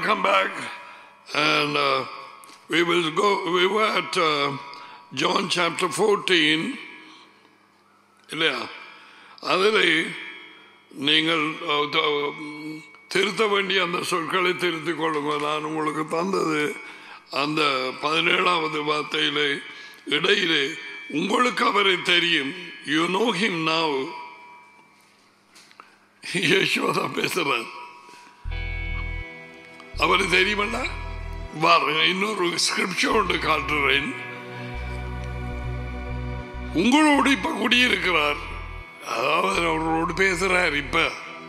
come back and uh, we will go. We were at uh, John chapter 14. இல்லையா அதில் நீங்கள் அஹ், த- உம், திருத்த வேண்டிய அந்த சொற்களை திருத்திக் கொள்ளுங்க நான் உங்களுக்கு தந்தது அந்த பதினேழாவது வார்த்தையிலே இடையிலே உங்களுக்கு அவரை தெரியும் you know him now Yashoda பேசுறார் அவர் தெரியுமல்ல பாருங்க இன்னொரு ஸ்கிரிப்சர் ஒன்று காட்டுறேன் உங்களோடு இப்ப குடியிருக்கிறார் அதாவது அவர்களோடு பேசுறார் இப்ப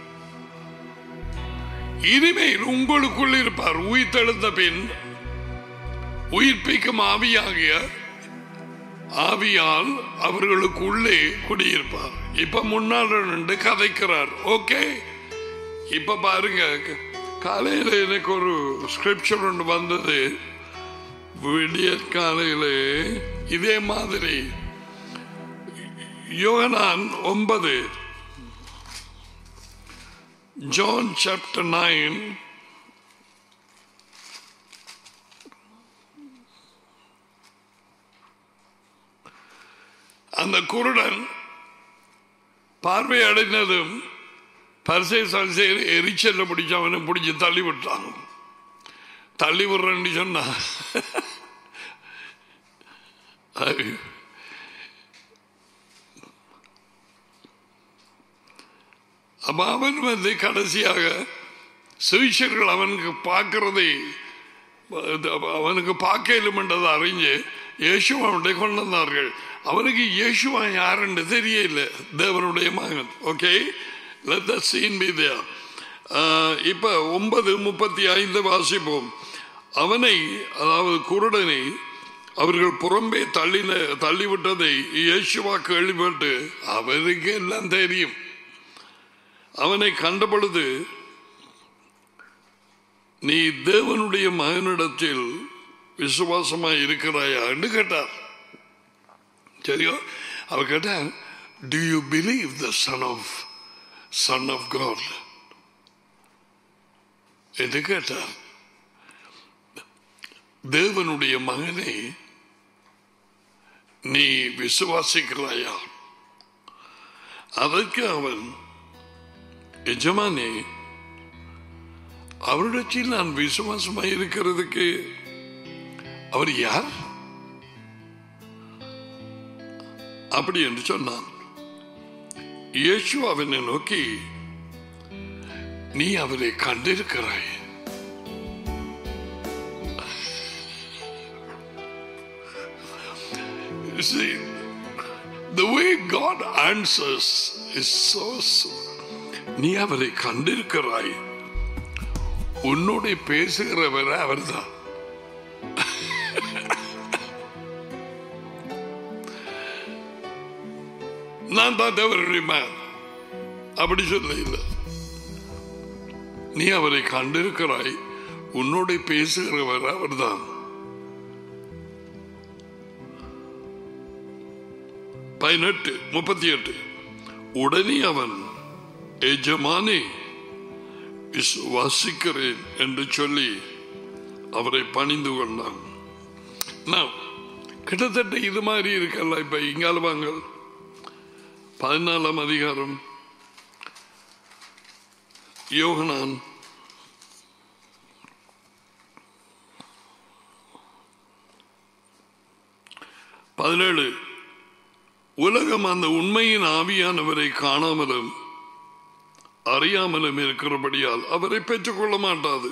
இனிமேல் உங்களுக்குள் இருப்பார் உயிர் தெழுந்த பின் உயிர்ப்பிக்கும் ஆவியாகிய ஆவியால் அவர்களுக்குள்ளே குடியிருப்பார் இப்ப முன்னால் நின்று கதைக்கிறார் ஓகே இப்ப பாருங்க காலையில எனக்கு ஒரு ஸ்கிரிப்சர் ஒன்று வந்தது விடிய காலையில இதே மாதிரி யோகனான் ஒன்பது ஜான் சாப்டர் நைன் அந்த குருடன் பார்வை அடைந்ததும் பரிசை சரிசையில் எரிச்சல்ல பிடிச்சு அவனை பிடிச்சி தள்ளி விட்டான் தள்ளி விடுறேன்னு சொன்னா அது அப்ப அவன் வந்து கடைசியாக சுவிஷர்கள் அவனுக்கு பார்க்கறதை அவனுக்கு பார்க்கலும் என்றதை அறிஞ்சு இயேசுவா அவனுடைய கொண்டு வந்தார்கள் அவனுக்கு இயேசுவா யாருன்னு தெரியல தேவனுடைய மகன் okay let the scene be there ஆஹ், இப்ப ஒன்பது முப்பத்தி ஐந்து வாசிப்போம் அவனை அதாவது குருடனை அவர்கள் புறம்பே தள்ளின தள்ளிவிட்டதை இயேசுவா கேள்விப்பட்டு அவருக்கு எல்லாம் தெரியும் அவனை கண்டபொழுது நீ தேவனுடைய மகனிடத்தில் விசுவாசமாய் இருக்கிறாயா என்று கேட்டார் சரியோ அவர் கேட்டார் do you believe the son of son of God என்று கேட்டார் தேவனுடைய மகனை நீ விசுவாசிக்கிறாயா அதற்கு அவன் எஜமானே அவரிடத்தில் நான் விசுவாசமாய் இருக்கிறதுக்கு அவர் யார் அப்படி என்று சொன்னான் இயேசு அவனை நோக்கி நீ அவரை கண்டிருக்கிறாய் You see, the way God answers is so, so நீ அவரை கண்டிருக்கிறாய் உன்னோட பேசுகிறவர் அவர்தான் நான் தான் தேவருடைய மேன் அப்படி சொல்ல இல்லை நீ அவரை கண்டிருக்கிறாய் உன்னோட பேசுகிறவர் அவர்தான் பதினெட்டு முப்பத்தி எட்டு உடனே அவன் எஜமானே விசுவாசிக்கிறேன் என்று சொல்லி அவரை பணிந்து கொண்டான் நான் கிட்டத்தட்ட இது மாதிரி இருக்கல்ல இப்ப இங்கால வாங்கள் பதினாலாம் அதிகாரம் யோகனான் பதினேழு உலகம் அந்த உண்மையின் ஆவியானவரை காணாமலும் அறியாமலும் இருக்கிறபடியால் அவரை பெற்றுக்கொள்ள மாட்டாது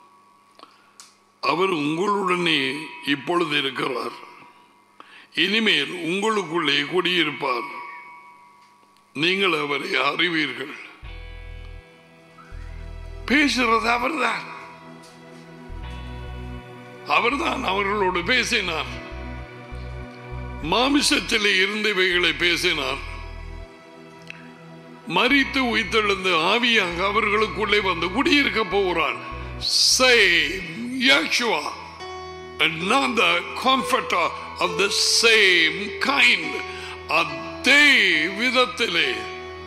அவர் உங்களுடனே இப்பொழுது இருக்கிறார் இனிமேல் உங்களுக்குள்ளே குடியிருப்பார் நீங்கள் அவரை அறிவீர்கள் பேசுறது அவர்தான் அவர்தான் அவர்களோடு பேசினார் மாமிசத்திலே இருந்தவைகளை பேசினார் மறித்து உயிர்த்தெழுந்த ஆவியாக அவர்களுக்குள்ளே வந்து குடியிருக்க போகிறான் same Yeshua another comforter of the same kind அதே விதத்திலே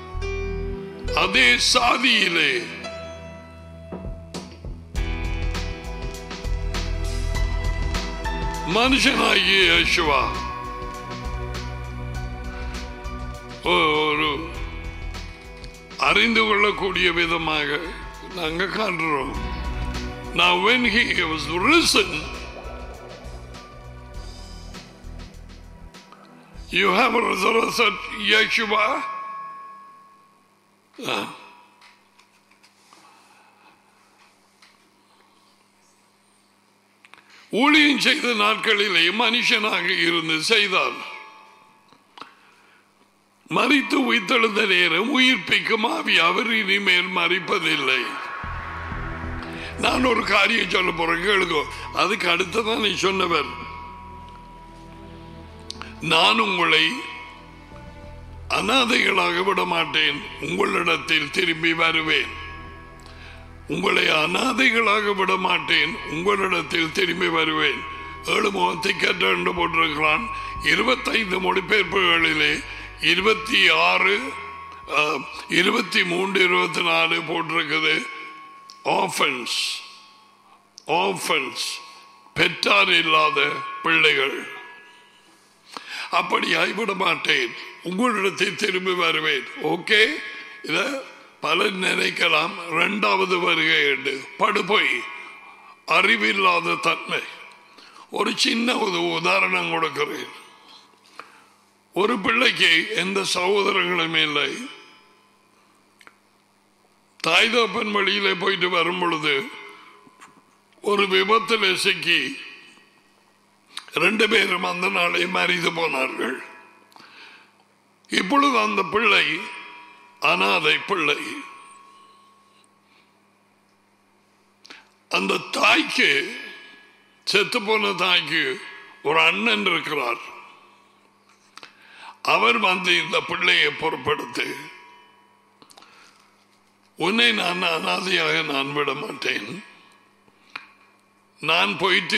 அதே சாதியிலே மனுஷனாகிய யேசுவா ஒரு அறிந்து கொள்ளக்கூடிய விதமாக நாங்க காண்றோம் Now when he was risen, you have a resurrected Yeshua. Ah. ஊழியம் செய்த நாட்களிலே மனுஷனாக இருந்து செய்தார் மறித்து உயிர்த்தெழுந்த நேரம் உயிர்ப்பிக்கும் ஆவி அவர் இனிமேல் மறிப்பதில்லை நான் ஒரு காரியம் சொல்ல போறேன் கேளுங்க அதுக்கு அடுத்ததான் நீ சொன்னவர் நான் உங்களை அனாதைகளாக விட மாட்டேன் உங்களிடத்தில் திரும்பி வருவேன் உங்களை அனாதைகளாக விட மாட்டேன் உங்களிடத்தில் திரும்பி வருவேன் ஏழு முகத்தை கற்று போட்டிருக்கிறான் இருபத்தைந்து மொழிபெயர்ப்புகளிலே இருபத்தி ஆறு அஹ், இருபத்தி மூன்று இருபத்தி நாலு போட்டிருக்குது ஆஃபன்ஸ் ஆஃபன்ஸ் பெற்றார் இல்லாத பிள்ளைகள் அப்படி ஆய்விட மாட்டேன் உங்களிடத்தில் திரும்பி வருவேன் ஓகே இத பலர் நினைக்கலாம் இரண்டாவது வருகை என்று படுபொய் அறிவில்லாத தன்மை ஒரு சின்ன ஒரு உதாரணம் கொடுக்கிறேன் ஒரு பிள்ளைக்கு எந்த சகோதரங்களும் இல்லை தாய் தப்பன் வழியிலே போயிட்டு வரும் பொழுது ஒரு விபத்தில் சிக்கி ரெண்டு பேரும் அந்த நாளை மறித்து போனார்கள் இப்பொழுது அந்த பிள்ளை அனாதை பிள்ளை அந்த தாய்க்கு செத்து போன தாய்க்கு ஒரு அண்ணன் இருக்கிறார் அவர் வந்து இந்த பிள்ளையை பொறுப்படுத்து உன்னை நான் அனாதையாக நான் விட மாட்டேன் நான் போயிட்டு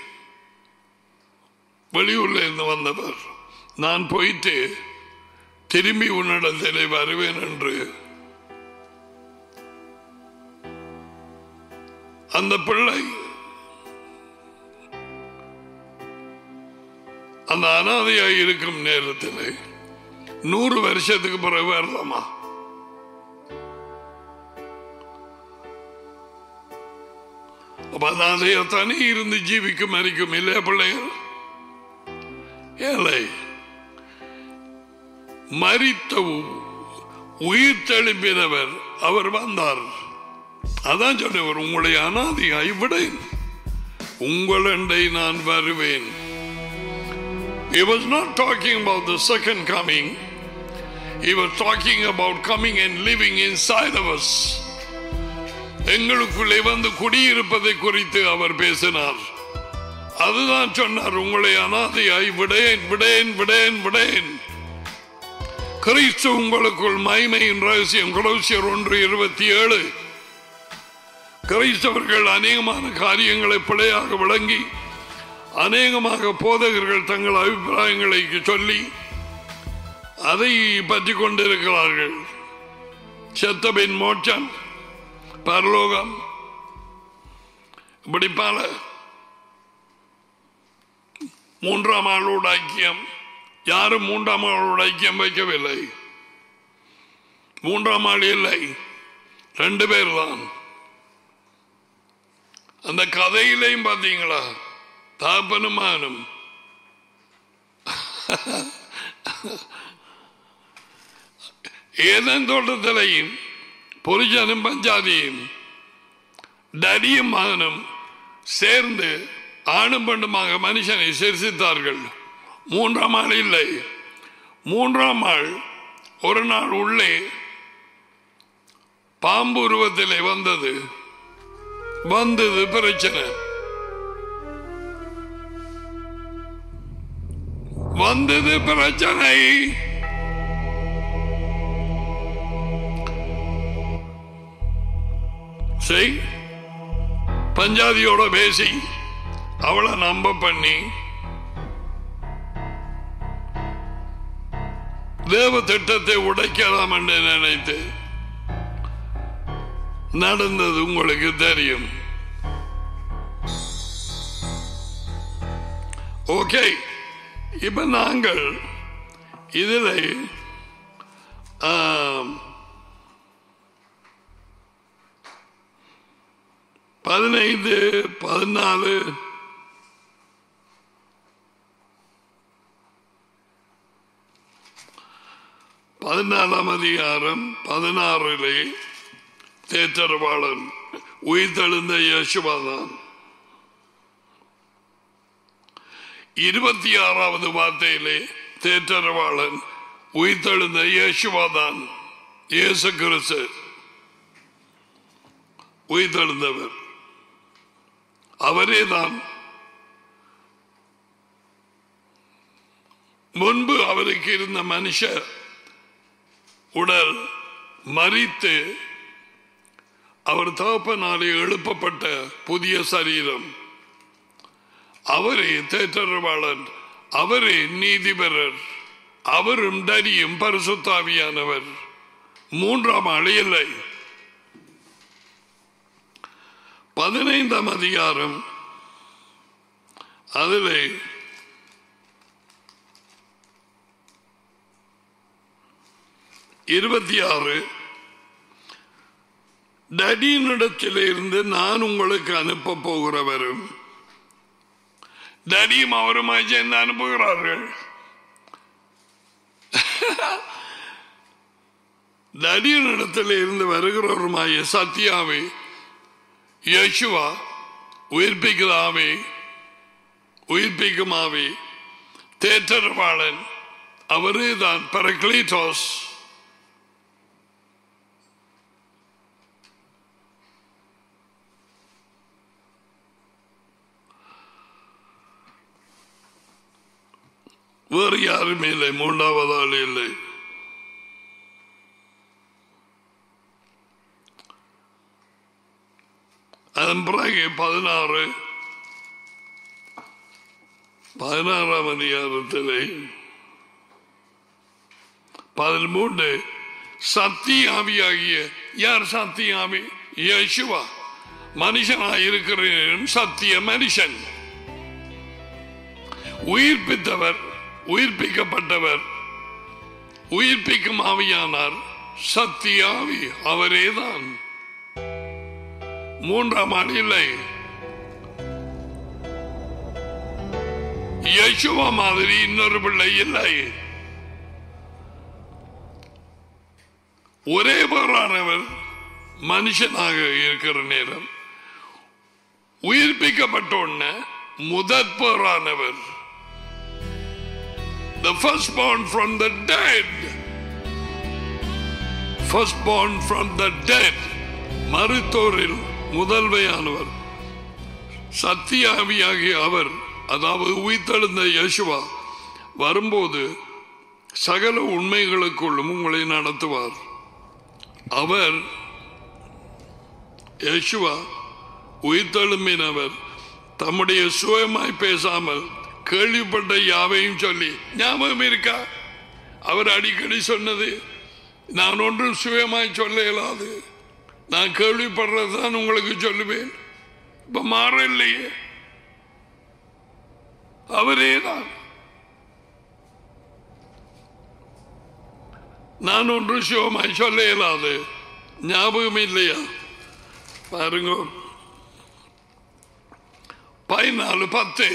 வெளியூர்ல இருந்து வந்தவர் நான் போயிட்டு திரும்பி உன்னிடத்திலே வருவேன் என்று அந்த பிள்ளை அந்த அனாதையாய் இருக்கும் நேரத்தில் நூறு வருஷத்துக்கு பிறகு வரலாமா அப்ப அனாதையத்தானே இருந்து ஜீவிக்கும் மறிக்கும் இல்லையா பிள்ளைகள் ஏழை மறித்த உ- உயிர் தெளிப்பினவர் அவர் வந்தார் அதான் சொன்னவர் உங்களை அனாதியாய் விடேன் உங்களண்டை நான் வருவேன் He was not talking about the second coming. He was talking about coming and living inside of us. எங்களுக்குள்ளே வந்து குடியிருப்பதை குறித்து அவர் பேசினார் அதுதான் சொன்னார் உங்களை அனாதையாய் விடேன் விடேன் விடேன் விடேன் கிறிஸ்து உங்களுக்குள் மைமையின் ரகசியம் கொலோசியர் ஒன்று இருபத்தி ஏழு கிறிஸ்தவர்கள் அநேகமான காரியங்களை பிழையாக விளங்கி அநேகமாக போதகர்கள் தங்கள் அபிப்பிராயங்களை சொல்லி அதை பற்றி கொண்டிருக்கிறார்கள் செத்தபின் மோட்சம் பரலோகம் இப்படி பல மூன்றாம் ஆளோட ஐக்கியம் யாரும் மூன்றாம் ஆளோட ஐக்கியம் வைக்கவில்லை மூன்றாம் ஆள் இல்லை ரெண்டு பேர் தான் அந்த கதையிலையும் பார்த்தீங்களா தாப்பனுமானும் ஏதன் தோட்டத்திலையும் புருஷனும் பஞ்சாதியும் டடியும் மகனும் சேர்ந்து ஆணும் பெண்ணுமாக மனுஷனை சிரிசித்தார்கள் மூன்றாம் ஆள் இல்லை மூன்றாம் ஆள் ஒரு நாள் உள்ளே பாம்பு உருவத்திலே வந்தது வந்தது பிரச்சனை வந்தது பிரச்சனை செய் பஞ்சாதியோட பேசி அவளை நம்ப பண்ணி தேவ திட்டத்தை உடைக்கலாம் என்று நினைத்து நடந்தது உங்களுக்கு தெரியும் ஓகே இப்ப நாங்கள் இதில் ஆம், பதினைந்து பதினாலு பதினாலாம் அதிகாரம் பதினாறிலே தேற்றரவாளன் உயிர்த்தெழுந்த யேசுவாதான் இருபத்தி ஆறாவது வார்த்தையிலே தேற்றரவாளன் உயிர்த்தெழுந்த இயேசுவாதான் இயேசு கிறிஸ்து உயிர்த்தெழுந்தவர் அவரேதான் முன்பு அவருக்கு இருந்த மனுஷ உடல் மறித்து அவர் தகப்பனாலே எழுப்பப்பட்ட புதிய சரீரம் அவரே தேற்றரவாளன் அவரே நீதிபரர் அவரும் தரியும் பரிசுத்தாவியானவர் மூன்றாம் ஆள் இல்லை பதினைந்தாம் அதிகாரம் அதிலே இருபத்தி ஆறு டடியினிடத்திலிருந்து நான் உங்களுக்கு அனுப்ப போகிறவரும் டடியும் அவருமாய் சேர்ந்து அனுப்புகிறார்கள் டடியினிடத்தில் இருந்து வருகிறவருமாய சத்யாவே யேசுவா உயிர்ப்பிக்கிறதாவே உயிர்ப்பிக்குமாவே தேற்றரவாளன் அவரே தான் பரக்லீட்டோஸ் வேறு யாருமே இல்லை மூன்றாவது ஆள் இல்லை அதன் பிறகு பதினாறு பதினாறாம் அதிகாரத்திலே பதிமூன்று சக்தி ஆவியாகிய யார் சக்தி ஆவி யேசுவா மனுஷனாக இருக்கிற சத்திய மனுஷன் உயிர்ப்பித்தவர் உயிர்ப்பிக்கப்பட்டவர் உயிர்ப்பிக்கும் ஆவியானார் சத்திய ஆவி அவரேதான் மூன்றாம் ஆள் இல்லை யசுவா மாதிரி இன்னொரு பிள்ளை இல்லை ஒரே பேரானவர் மனுஷனாக இருக்கிற நேரம் உயிர்ப்பிக்கப்பட்ட உடனே முதற் பேரானவர் the firstborn from the dead firstborn from the dead மருத்தோரில் முதல்வையானவர் சத்தியாவியாகிய அவர் அதாவது உயிர்த்தெழுந்த யேசுவா வரும்போது சகல உண்மைகளுக்குள்ளும் உங்களை நடத்துவார் அவர் யேசுவா உயிர்த்தெழும்பினவர் தம்முடைய சுயமாய் பேசாமல் கேள்விப்பட்ட யாவையும் சொல்லி ஞாபகம் இருக்கா அவர் அடிக்கடி சொன்னது நான் ஒன்றும் சுயமாய் சொல்ல இயலாது நான் கேள்விப்படுறதுதான் உங்களுக்கு சொல்லுவேன் இப்ப மாற இல்லையே அவரே தான் நான் ஒன்றும் சுயமாய் சொல்ல இயலாது ஞாபகம் இல்லையா பாருங்க பதினாலு பத்து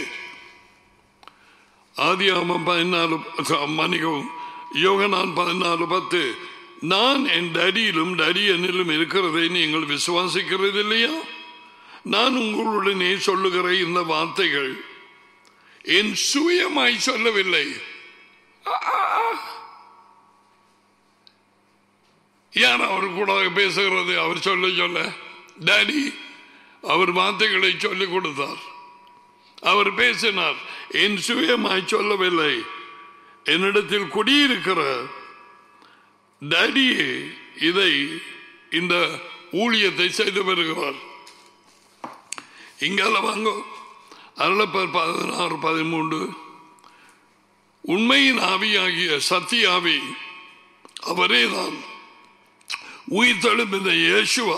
ஆதியாமம் பதினாலு மன்னிக்கவும் யோகனான் பதினாலு பத்து நான் என் டடியிலும் டடி என்னிலும் இருக்கிறதை நீங்கள் விசுவாசிக்கிறது இல்லையா நான் உங்களுடனே சொல்லுகிற இந்த வார்த்தைகள் என் சுயமாய் சொல்லவில்லை யார் அவர் கூட பேசுகிறது அவர் சொல்ல சொல்ல டாடி அவர் வார்த்தைகளை சொல்லிக் கொடுத்தார் அவர் பேசினார் என் சுயமாய் சொல்லவில்லை என்னிடத்தில் குடியிருக்கிற டேடியே இதை இந்த ஊழியத்தை செய்து வருகிறார் இங்கால வாங்க அருளப்பர் பதினாறு பதிமூன்று உண்மையின் ஆவியாகிய சத்திய ஆவி அவரேதான் உயிர் தழும்பின இயேசுவா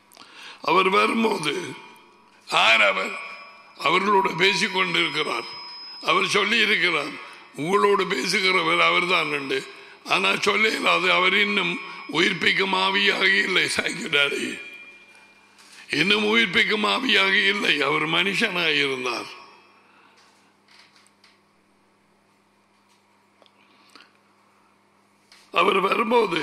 அவர் வரும்போது ஆர் அவர் அவர்களோடு பேசிக் கொண்டிருக்கிறார் அவர் சொல்லி இருக்கிறார் உங்களோடு பேசுகிறவர் அவர் தான் உண்டு ஆனா சொல்லல அது அவர் இன்னும் உயிர்ப்பிக்கும் ஆவியாக இல்லை சாய்க்கிறாடி இன்னும் உயிர்ப்பிக்கும் ஆவியாக இல்லை அவர் மனுஷனாக இருந்தார் அவர் வரும்போது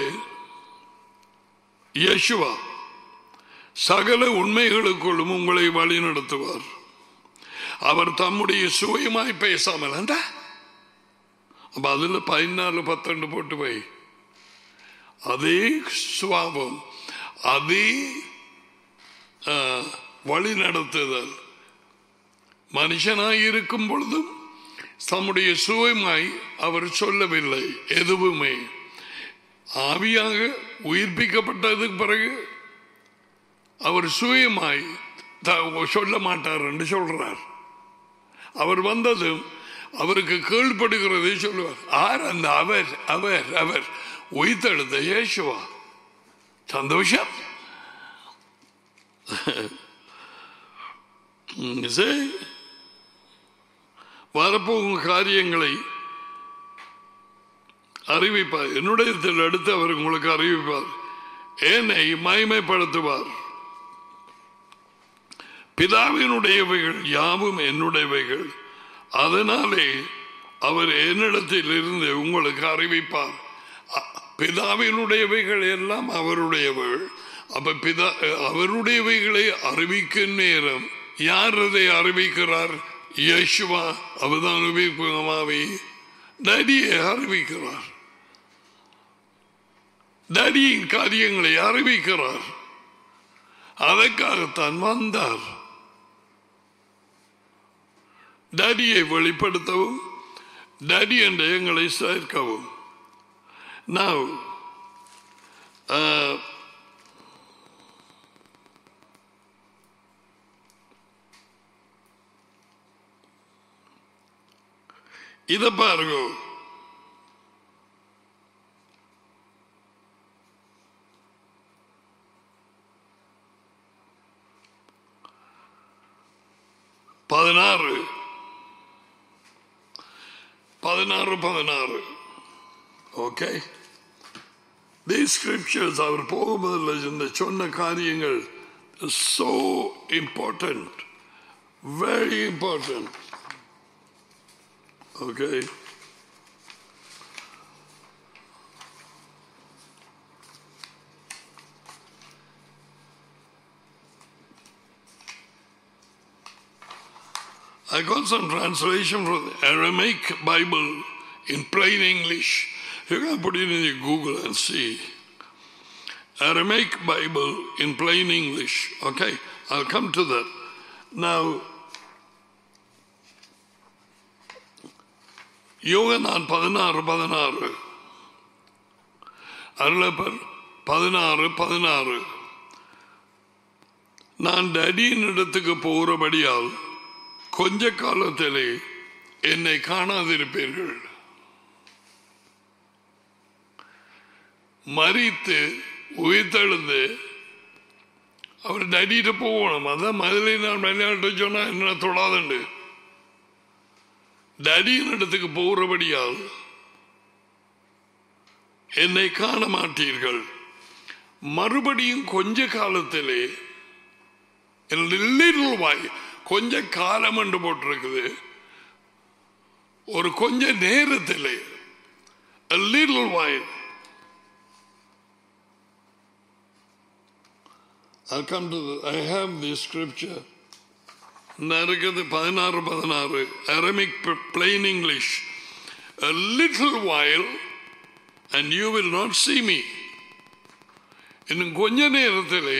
யேசுவா சகல உண்மைகளுக்குள்ளும் உங்களை வழிநடத்துவார் அவர் தம்முடைய சுயமாய் பேசாமல் அந்த அப்ப அதுல பதினாலு பத்தொண்டு போட்டு போய் அதே சுவாபம் அதே ஆ, வழி நடத்துதல் மனுஷனாய் இருக்கும் பொழுதும் தம்முடைய சுயமாய் அவர் சொல்லவில்லை எதுவுமே ஆவியாக உயிர்ப்பிக்கப்பட்டதுக்கு பிறகு அவர் சுயமாய் த- சொல்ல மாட்டார் என்று சொல்றார் அவர் வந்ததும் அவருக்கு கீழ்ப்படுகிறதை சொல்லுவார் ஆர் அந்த அவர் அவர் அவர் உயிர்த்தெழுந்த இயேசுவா சந்தோஷம் ம், சரி. வரப்போகும் காரியங்களை அறிவிப்பார் என்னுடைய அடுத்து அவர் உங்களுக்கு அறிவிப்பார் என்னை மகிமைப்படுத்துவார் பிதாவினுடையவைகள் யாவும் என்னுடையவைகள் அதனாலே அவர் என்னிடத்தில் இருந்து உங்களுக்கு அறிவிப்பார் அ- பிதாவினுடையவைகள் எல்லாம் அவருடையவள் அப்ப பிதா அவருடையவைகளை அறிவிக்கும் நேரம் யார் அதை அறிவிக்கிறார் யேசுவா அவர்தான் அறிவிப்புமாவே நடியை அறிவிக்கிறார் நடியின் காரியங்களை அறிவிக்கிறார் அதற்காகத்தான் வந்தார் டடியை வெளிப்படுத்தவும் டடி என்ற எங்களை சேர்க்கவும் Now, uh, இத பாருங்க பதினாறு பதினாறு பதினாறு ஓகே These scriptures அவர் போகும்போதில் இந்த சொன்ன காரியங்கள் so important very important okay I got some translation from the Aramaic Bible in plain English. You can put it in your Google and see. Aramaic Bible in plain English. Okay, I'll come to that. Now, யோகனான் பதினாறு பதினாறு அருளப்பர் பதினாறு பதினாறு நான் டடியின் இடத்துக்கு போகிறபடியால் கொஞ்ச காலத்திலே என்னை காணாதிருப்பீர்கள் மறித்து உயிர்த்தெழுந்து அவர் டடிட்டு போகணும் அதான் மதுரை நான் விளையாட்டு சொன்னா என்ன தொடாதுண்டு டடியின் இடத்துக்கு போகிறபடியால் என்னை காண மாட்டீர்கள் மறுபடியும் கொஞ்ச காலத்திலே லிட்டில் வாய் கொஞ்ச காலம் என்று போட்டிருக்குது ஒரு கொஞ்ச நேரத்திலே a little while I'll come to the, I have this scripture நடக்குது பதினாறு பதினாறு Aramaic plain English a little while and you will not see me இன்னும் கொஞ்ச நேரத்திலே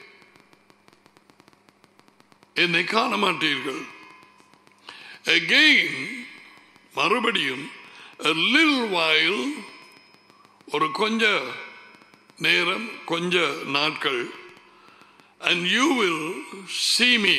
என்னை காண மாட்டீர்கள் again மறுபடியும் a little while ஒரு கொஞ்ச நேரம் கொஞ்ச நாட்கள் and you will see me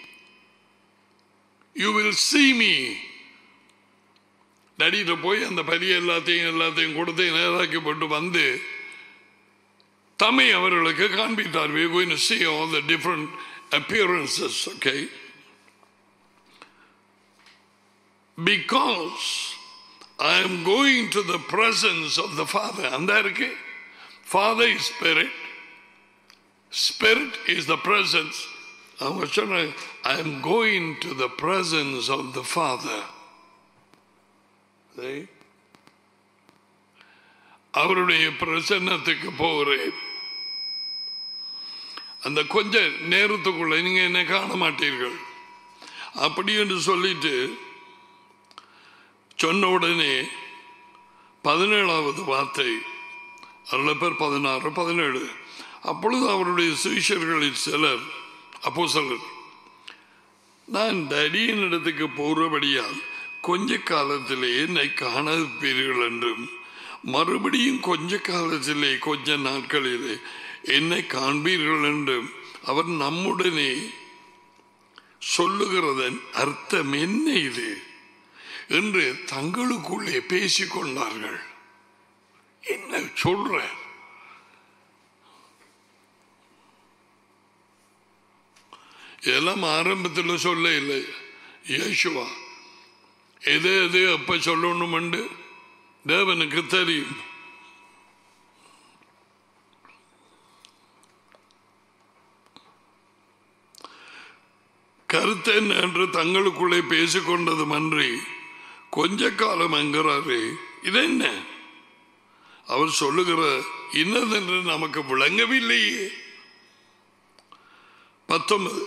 you will see me நடிகிட்ட போய் அந்த பரிய எல்லாத்தையும் எல்லாத்தையும் கொடுத்து நேராக்கி போட்டு வந்து தம்மை அவர்களுக்கு காண்பித்தார் we are going to see all the different appearances okay because I am going to the presence of the Father. அந்த இருக்கு Father is Spirit. Spirit is the presence. அவங்க சொன்ன I am going to the presence of the Father. See? அவருடைய பிரசன்னத்துக்கு போகிறேன் அந்த கொஞ்ச நேரத்துக்குள்ள நீங்க என்ன காண மாட்டீர்கள் அப்படி என்று சொல்லிட்டு சொன்ன உடனே பதினேழாவது வார்த்தை அதில் பேர் பதினாறு பதினேழு அப்பொழுது அவருடைய சுவிஷர்களில் சிலர் அப்போ சிலர் நான் தடியின் இடத்துக்கு போறபடியால் கொஞ்ச காலத்திலே என்னை காணப்பீர்கள் என்றும் மறுபடியும் கொஞ்ச காலத்திலே கொஞ்ச நாட்களிலே என்னை காண்பீர்கள் என்றும் அவர் நம்முடனே சொல்லுகிறதன் அர்த்தம் என்ன இது என்று தங்களுக்குள்ளே பேசிக் கொண்டார்கள் என்ன சொல்ற இதெல்லாம் ஆரம்பத்தில் சொல்ல இல்லை இயேசுவா எது எது அப்ப சொல்லணுமெண்டு தேவனுக்கு தெரியும் கருத்து என்ன என்று தங்களுக்குள்ளே பேசிக்கொண்டதும் அன்றி கொஞ்ச காலம் என்கிறாரு இது என்ன அவர் சொல்லுகிற இன்னதென்று நமக்கு விளங்கவில்லையே பத்தொன்பது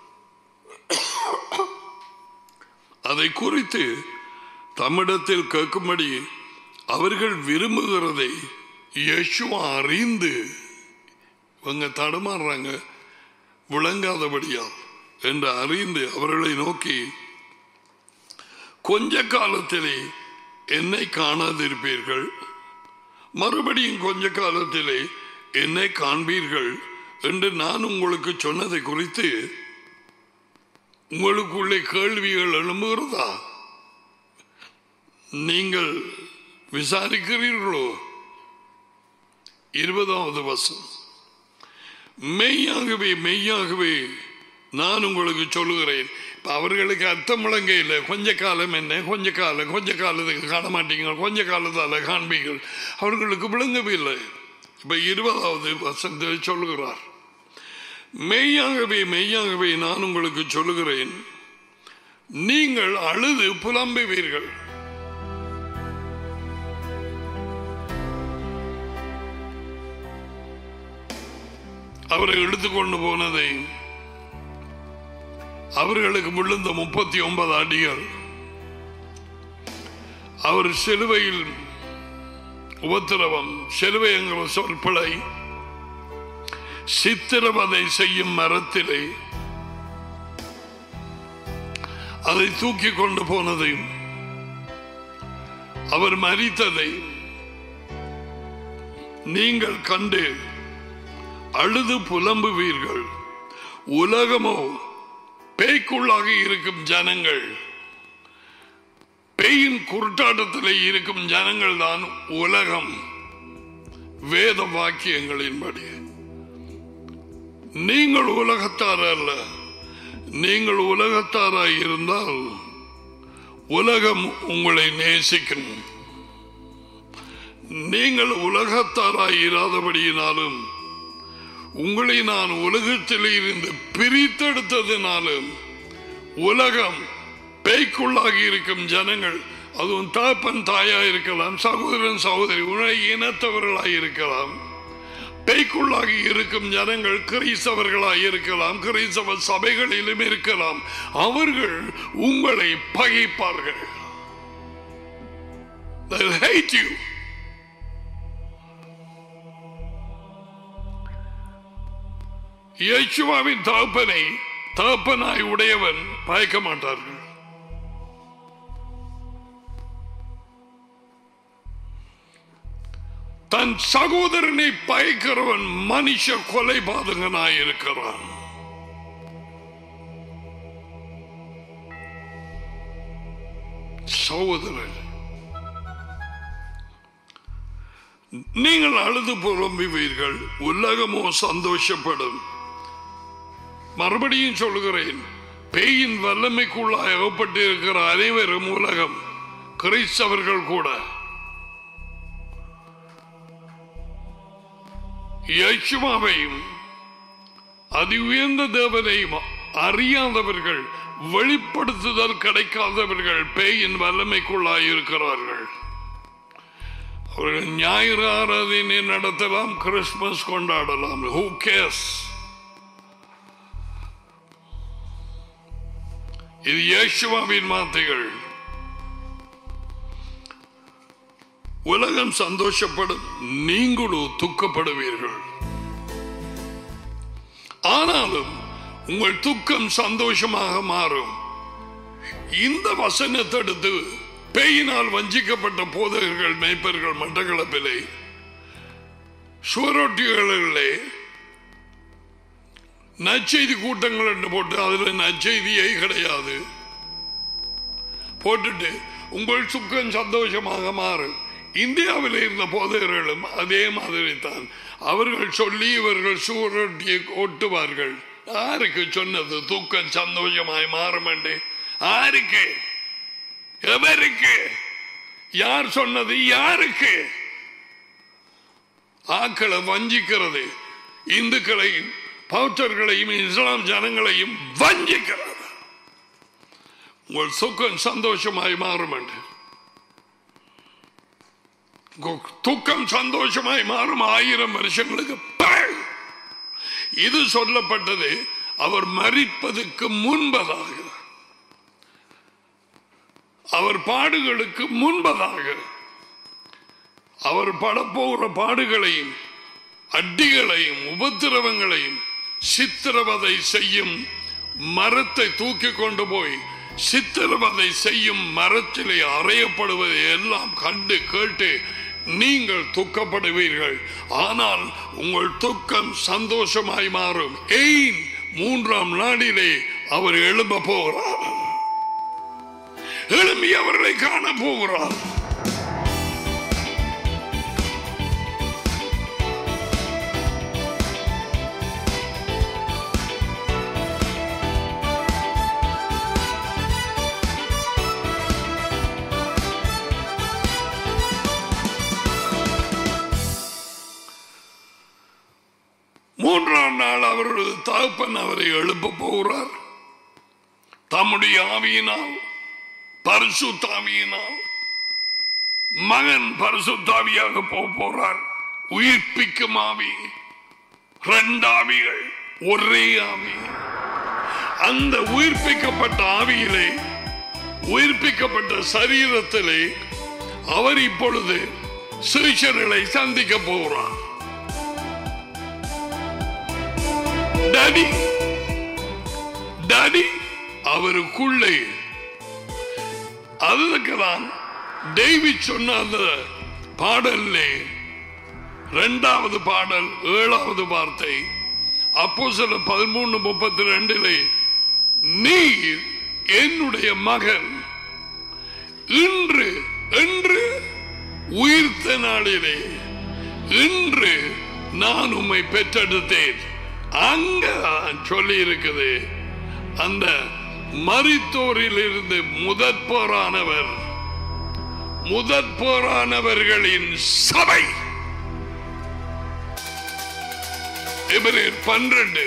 அதை குறித்து தம்மிடத்தில் கேட்கும்படி அவர்கள் விரும்புகிறதை யேசுவா அறிந்து இவங்க தடுமாறுறாங்க விளங்காதபடியா என்று அறிந்து அவர்களை நோக்கி கொஞ்ச காலத்திலே என்னை காணாதிருப்பீர்கள் மறுபடியும் கொஞ்ச காலத்திலே என்னை காண்பீர்கள் என்று நான் உங்களுக்கு சொன்னதை குறித்து உங்களுக்குள்ளே கேள்விகள் எழும்புகிறதா நீங்கள் விசாரிக்கிறீர்களோ இருபதாவது வசம் மெய்யாகவே மெய்யாகவே நான் உங்களுக்கு சொல்லுகிறேன் இப்ப அவர்களுக்கு அர்த்தம் முழங்க இல்லை கொஞ்ச காலம் என்ன கொஞ்ச காலம் கொஞ்ச காலத்துக்கு காண மாட்டீங்க கொஞ்ச காலத்தால காண்பீங்கள் அவர்களுக்கு விளங்கவில்லை இப்ப இருபதாவது வசனத்தில் சொல்லுகிறார் மெய்யாகவே மெய்யாகவே நான் உங்களுக்கு சொல்லுகிறேன் நீங்கள் அழுது புலம்புவீர்கள் அவரை எடுத்துக்கொண்டு போனதை அவர்களுக்கு விழுந்த முப்பத்தி ஒன்பது அடிகள் அவர் சிலுவையில் உபத்திரவம் சிலுவை என்கிற சொற்பிழை சித்திரவதை செய்யும் மரத்திலே அதை தூக்கி கொண்டு போனதையும் அவர் மறித்ததை நீங்கள் கண்டு அழுது புலம்புவீர்கள் உலகமோ பேய்க்குள்ளாக இருக்கும் ஜனங்கள் பேயின் குருட்டாட்டத்தில் இருக்கும் ஜனங்கள் தான் உலகம் வேத வாக்கியங்களின்படி நீங்கள் உலகத்தார் அல்ல நீங்கள் உலகத்தாராய் இருந்தால் உலகம் உங்களை நேசிக்கும் நீங்கள் உலகத்தாராய் இராதபடியினாலும் உங்களை நான் உலகத்தில் இருந்து பிரித்தெடுத்ததினாலும் உலகம் பேய்க்குள்ளாகி இருக்கும் ஜனங்கள் அதுவும் தாப்பன் தாயா இருக்கலாம் சகோதரன் சகோதரி உணை இனத்தவர்களாய் இருக்கலாம் பேய்க்குள்ளாகி இருக்கும் ஜனங்கள் கிறிஸ்தவர்களாய் இருக்கலாம் கிறிஸ்தவ சபைகளிலும் இருக்கலாம் அவர்கள் உங்களை பகைப்பார்கள் They'll hate you. இயேசுவாவின் தகப்பனை தகப்பனாய் உடையவன் பயக்க மாட்டார்கள் தன் சகோதரனை பயக்கிறவன் மனுஷ கொலைபாதகனாய் இருக்கிறான் சகோதரன் நீங்கள் அழுது புலம்புவீர்கள் உலகமோ சந்தோஷப்படும் மறுபடியும் சொல்லுகிறேன் பேயின் வல்லமைக்குள்ளாய் அகப்பட்டிருக்கிற அனைவரும் உலகம் கிறிஸ்தவர்கள் கூட யேசுவாவையும் அதி உயர்ந்த தேவனையும் அறியாதவர்கள் வெளிப்படுத்துதல் கிடைக்காதவர்கள் பேயின் வல்லமைக்குள்ளாய் இருக்கிறார்கள் அவர்கள் ஞாயிறு ஆராதனை நடத்தலாம் கிறிஸ்துமஸ் கொண்டாடலாம் ஹூ கேஸ் இது இயேசுவாவின் வார்த்தைகள் உலகம் சந்தோஷப்படும் நீங்களும் துக்கப்படுவீர்கள் ஆனாலும் உங்கள் துக்கம் சந்தோஷமாக மாறும் இந்த வசனத்தடுத்து பேயினால் வஞ்சிக்கப்பட்ட போதகர்கள் மேய்ப்பர்கள் மட்டக்களப்பிலே சுவரொட்டிகளிலே நற்செய்தி கூட்டங்கள் என்று போட்டு அதுல நற்செய்தியே கிடையாது போட்டுட்டு உங்கள் சுக்கம் சந்தோஷமாக மாறும் இந்தியாவில் இருந்த போதகர்களும் அதே மாதிரி தான் அவர்கள் சொல்லி இவர்கள் சூரொட்டியை ஒட்டுவார்கள் யாருக்கு சொன்னது தூக்கம் சந்தோஷமாய் மாறும் என்று யாருக்கு எவருக்கு யார் சொன்னது யாருக்கு ஆக்களை வஞ்சிக்கிறது இந்துக்களையும் பௌத்தர்களையும் இஸ்லாம் ஜனங்களையும் வஞ்சிக்கிறது உங்கள் சுக்கம் சந்தோஷமாய் மாறும் என்று துக்கம் சந்தோஷமாய் மாறும் ஆயிரம் வருஷங்களுக்கு பிறகு. இது சொல்லப்பட்டது அவர் மறிப்பதற்கு முன்பதாக அவர் பாடுகளுக்கு முன்பதாக அவர் படப்போகிற பாடுகளையும் அடிகளையும் உபத்திரவங்களையும் சித்திரவதை செய்யும் மரத்தை தூக்கி கொண்டு போய் சித்திரவதை செய்யும் மரத்திலே அறையப்படுவதை எல்லாம் கண்டு கேட்டு நீங்கள் துக்கப்படுவீர்கள் ஆனால் உங்கள் துக்கம் சந்தோஷமாய் மாறும் ஏன் மூன்றாம் நாளிலே அவர் எழும்ப போகிறார் எழும்பி அவர்களை காண போகிறார் மூன்றாம் நாள் அவரது தகப்பன் அவரை எழுப்ப போகிறார் தம்முடைய ஆவியினால் பரிசுத்தாவியினால் மகன் பரிசுத்தாவியாக போக போறார் உயிர்ப்பிக்கும் ஆவி ரெண்டு ஆவிகள் ஒரே ஆவி அந்த உயிர்ப்பிக்கப்பட்ட ஆவியிலே உயிர்ப்பிக்கப்பட்ட சரீரத்திலே அவர் இப்பொழுது சீஷர்களை சந்திக்க போகிறார் டாடி டாடி அவருக்குள்ளே அதுதான் டேவிட் சொன்ன அந்த பாடல்லே இரண்டாவது பாடல் ஏழாவது வார்த்தை அப்போ சில பதிமூணு முப்பத்தி ரெண்டிலே நீர் என்னுடைய மகன் இன்று என்று உயிர்த்த நாளிலே இன்று நான் உம்மை பெற்றெடுத்தேன் அங்க சொல்லி இருக்குது அந்த மரித்தோரில் இருந்து முதற் போரானவர் முதற் போரானவர்களின் சபை எபிரேர் பன்னிரண்டு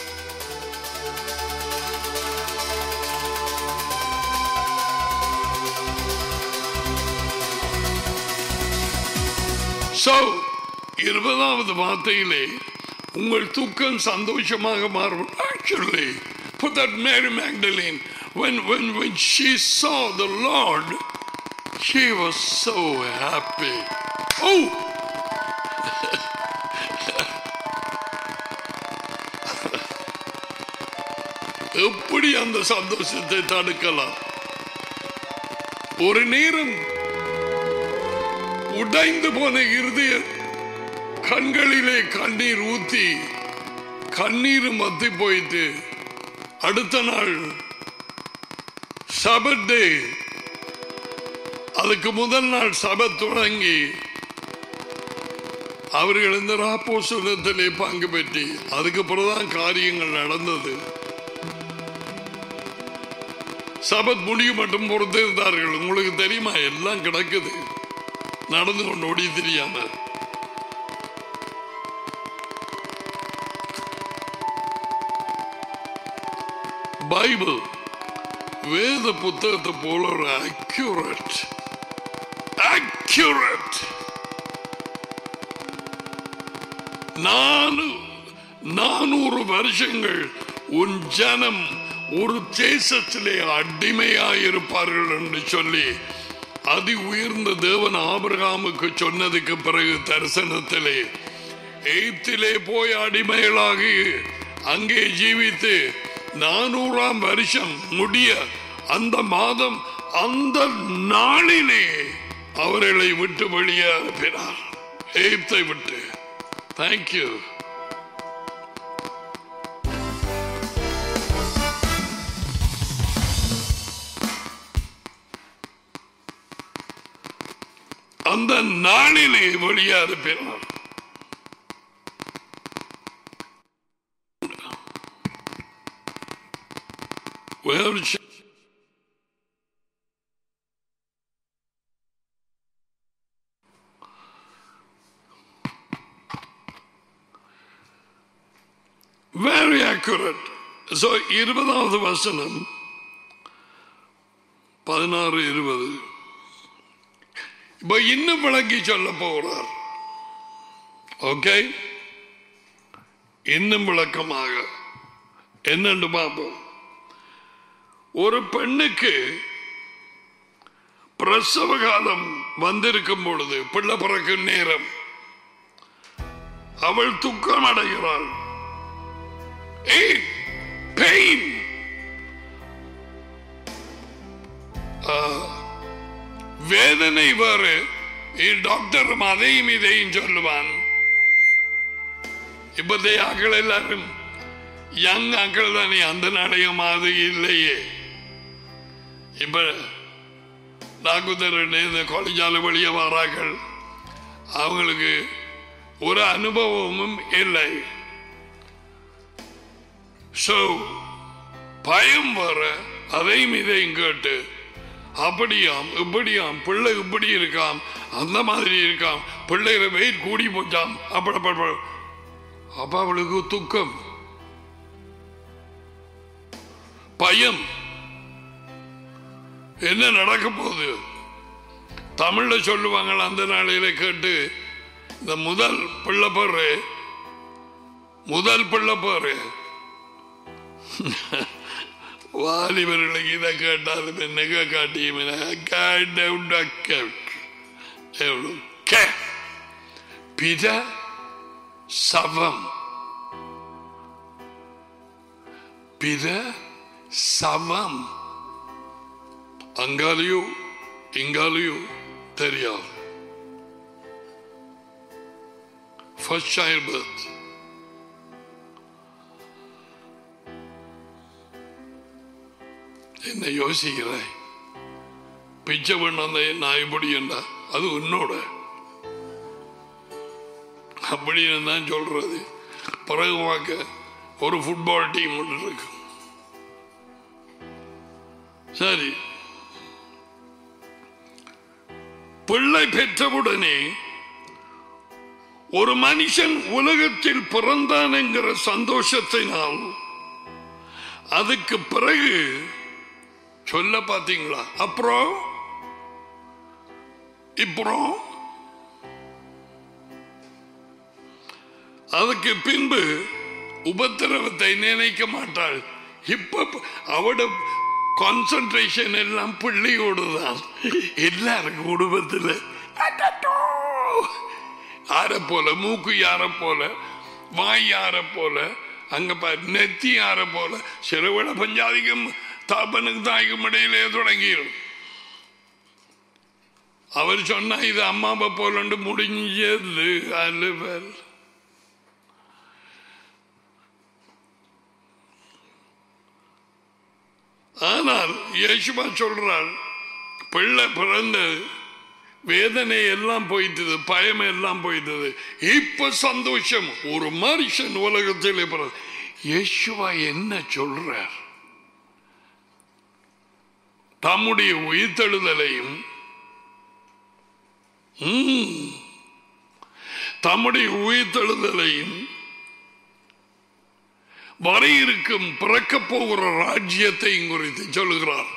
So, இருபதாவது வார்த்தையிலே உங்கள் துக்கம் சந்தோஷமாக மாறும் actually for that Mary Magdalene when when when she saw the Lord she was so happy oh எப்படி அந்த சந்தோஷத்தை தடுக்கலாம் ஒரு நேரம் உடைந்து போன இருதய கண்களிலே கண்ணீர் ஊத்தி கண்ணீர் மத்தி போயிட்டு அடுத்த நாள் சபத் டே அதுக்கு முதல் நாள் சபத் தொடங்கி அவர்கள் இந்த ராப்போசனத்திலே பங்கு பெற்றி அதுக்கு பிறகுதான் காரியங்கள் நடந்தது சபத் முடிவு மட்டும் பொறுத்திருந்தார்கள் உங்களுக்கு தெரியுமா எல்லாம் கிடக்குது நடந்து கொண்டு ஓடி தெரியாம பைபிள் வேத புத்தகத்தை போல ஒரு அக்யூரட் அக்யூரட் நானு நானூறு வருஷங்கள் உன் ஜனம் ஒரு தேசத்திலே அடிமையாயிருப்பார்கள் என்று சொல்லி அதி உயர்ந்த தேவன் ஆபிரகாமுக்கு சொன்னதுக்கு பிறகு தரிசனத்திலே எய்ப்திலே போய் அடிமைகளாகி அங்கே ஜீவித்து நானூறாம் வருஷம் முடிய அந்த மாதம் அந்த நாளிலே அவர்களை விட்டு வெளியே அனுப்பினார் எய்ப்தை விட்டு தேங்க்யூ அந்த நாளிலே வெளியே அனுப்பினார் வேறு சி- very accurate so இருபதாவது வசனம் பதினாறு இருபது இப்ப இன்னும் விளக்கி சொல்ல போகிறார் ஓகே இன்னும் விளக்கமாக என்னன்னு பார்ப்போம் ஒரு பெண்ணுக்கு பிரசவ காலம் வந்திருக்கும் பொழுது பிள்ளை பிறக்கும் நேரம் அவள் துக்கம் அடைகிறாள் ஏய், pain. ஆ, வேதனை வேறு இ- டாக்டரும் அதையும் இதையும் சொல்லுவான் இப்பதைய ஆக்கள் எல்லாரும் யங் ஆக்கள் தானே அந்த நாடகம் அது இல்லையே இப்ப டாக்குதர் இந்த காலேஜால வெளியே வராக்கள் அவங்களுக்கு ஒரு அனுபவமும் இல்லை ஸோ பயம் வர அதையும் இதையும் கேட்டு அப்படியாம் இப்படியாம் பிள்ளை இப்படி இருக்காம் அந்த மாதிரி இருக்காம் பிள்ளைகளை வெயிட் கூடி போச்சாம் அப்படி அப்படி, அப்படி. அப்ப அவளுக்கு துக்கம் பயம் என்ன நடக்க போகுது தமிழ்ல சொல்லுவாங்க அந்த நாளையில கேட்டு இந்த முதல் பிள்ளை பேரு முதல் பிள்ளை பேரு வாலிபர்களுக்கு இதை கேட்டாலும் என்ன காட்டியும் பித சவம் பித சவம் அங்காலேயோ இங்காலேயோ தெரியாது ஃபர்ஸ்ட் சைல்ட் பர்த் என்ன யோசிக்கிறேன் பிச்சை பண்ண நான் எப்படி என்றா அது உன்னோட அப்படின்னு தான் சொல்றது பிறகு பார்க்க ஒரு ஃபுட்பால் டீம் ஒன்று இருக்கு சரி பிள்ளை பெற்றவுடனே ஒரு மனுஷன் உலகத்தில் பிறந்தான் என்கிற சந்தோஷத்தினால் அதுக்கு பிறகு சொல்ல பாத்தீங்களா அப்புறம் இப்புறம் அதுக்கு பின்பு உபத்திரவத்தை நினைக்க மாட்டாள் இப்ப அவட கான்சன்ட்ரேஷன் எல்லாம் பிள்ளையோடு தான் எல்லாருக்கும் குடும்பத்தில் யார போல மூக்கு யார போல வாய் யார போல அங்க பாரு நெத்தி யார போல சிறுவிட பஞ்சாதிக்கும் தாப்பனுக்கு தாய்க்கும் இடையிலே தொடங்கிடும் அவர் சொன்னா இது அம்மாவை போலண்டு முடிஞ்சது அலுவல் ஆனால் யேசுமா சொல்றாள் பிள்ளை பிறந்து வேதனை எல்லாம் போயிட்டது பயம் எல்லாம் போயிட்டது இப்ப சந்தோஷம் ஒரு மனுஷன் உலகத்தில் பிறந்த யேசுவா என்ன சொல்றார் தம்முடைய உயிர்த்தெழுதலையும் ம், தம்முடைய உயிர்த்தெழுதலையும் வர இருக்கும் பிறக்கப் போகிற ராஜ்யத்தையும் குறித்து சொல்லுகிறார்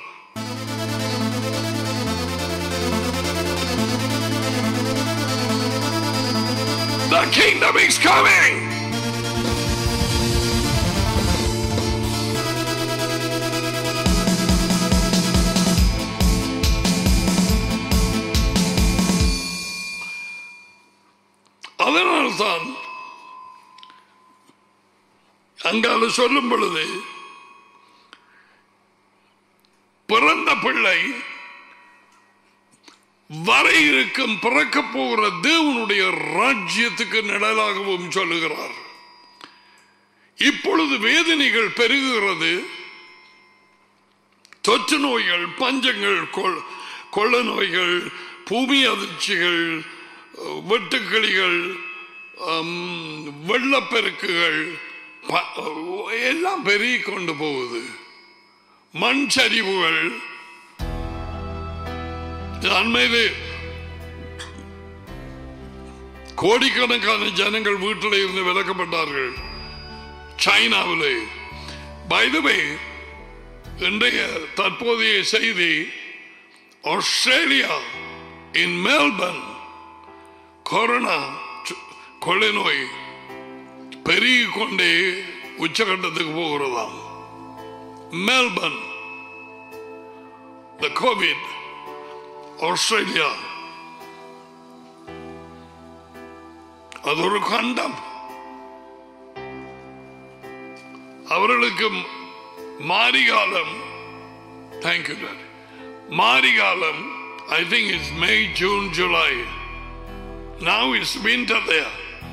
The kingdom is coming! அதனால்தான் அங்கால சொல்லும் பொழுது பிறந்த பிள்ளை வர இருக்கும் பிறக்க போகிற தேவனுடைய ராஜ்யத்துக்கு நிழலாகவும் சொல்லுகிறார் இப்பொழுது வேதனைகள் பெருகுகிறது தொற்று நோய்கள் பஞ்சங்கள் கொள்- கொள்ள நோய்கள் பூமி அதிர்ச்சிகள் வெட்டுக்கிளிகள் ஹம், வெள்ளப்பெருக்குகள் ப- எல்லாம் பெருகி கொண்டு போகுது மண் சரிவுகள் அண்மையிலே கோடிக்கணக்கான ஜனங்கள் வீட்டில் இருந்து விலக்கப்பட்டார்கள் சைனாவிலே பைதவே இன்றைய தற்போதைய செய்தி ஆஸ்திரேலியா இன் மெல்பர்ன் கொரோனா சு- கொள்ளை நோய் பெருகி கொண்டே உச்சகட்டத்துக்கு போகிறதாம் மெல்பர்ன் the COVID ஆஸ்திரேலியா அது ஒரு கண்டம் அவர்களுக்கு மாரிகாலம் தேங்க்யூ மாரிகாலம் I think it's May June July now it's winter there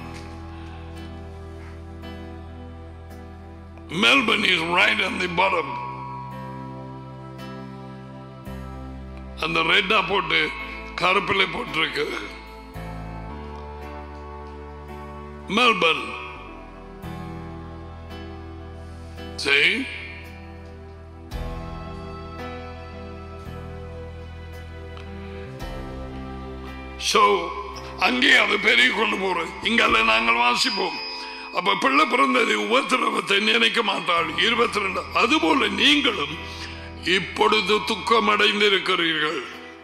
Melbourne is right on the bottom. அந்த ரெட்டா போட்டு கருப்பிலை போட்டிருக்கு மெல்பர்ன் சரி So, அங்கே அது பெருகி கொண்டு போறது இங்கல்ல நாங்கள் வாசிப்போம் அப்ப பிள்ளை பிறந்தது உபத்திரவத்தை நினைக்க மாட்டாள் இருபத்தி ரெண்டு அதுபோல நீங்களும் இப்பொழுது துக்கம் அடைந்திருக்கிறீர்கள்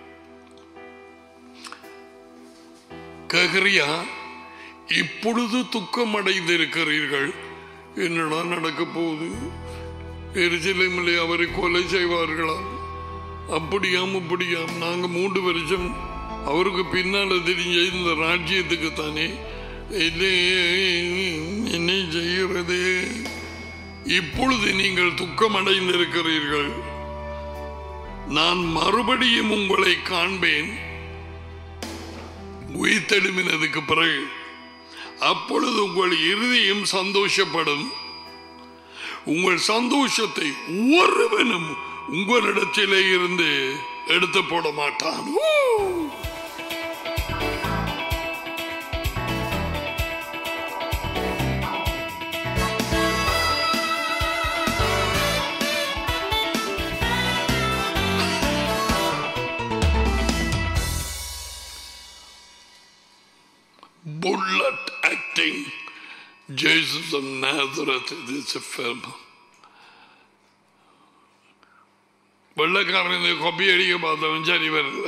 கேக்குறியா இப்பொழுது துக்கம் அடைந்திருக்கிறீர்கள் என்னடா நடக்க போகுது எரிசிலமில்லை அவரை கொலை செய்வார்களா அப்படியாம் இப்படியாம் நாங்க மூன்று வருஷம் அவருக்கு பின்னால தெரிஞ்ச இந்த ராஜ்யத்துக்கு தானே இல்லை, என்ன செய்கிறது இப்பொழுது நீங்கள் துக்கம் அடைந்திருக்கிறீர்கள் நான் மறுபடியும் உங்களை காண்பேன் உயிர்த்தெழுமினதுக்கு பிறகு அப்பொழுது உங்கள் இறுதியும் சந்தோஷப்படும் உங்கள் சந்தோஷத்தை ஒருவனும் உங்களிடத்திலே இருந்து எடுத்து போட மாட்டான் ஊ! bullet acting Jesus of Nazareth is a film. வெள்ளக்காரன் இந்த கொப்பி அடிக்க பார்த்தவன் சரி வரல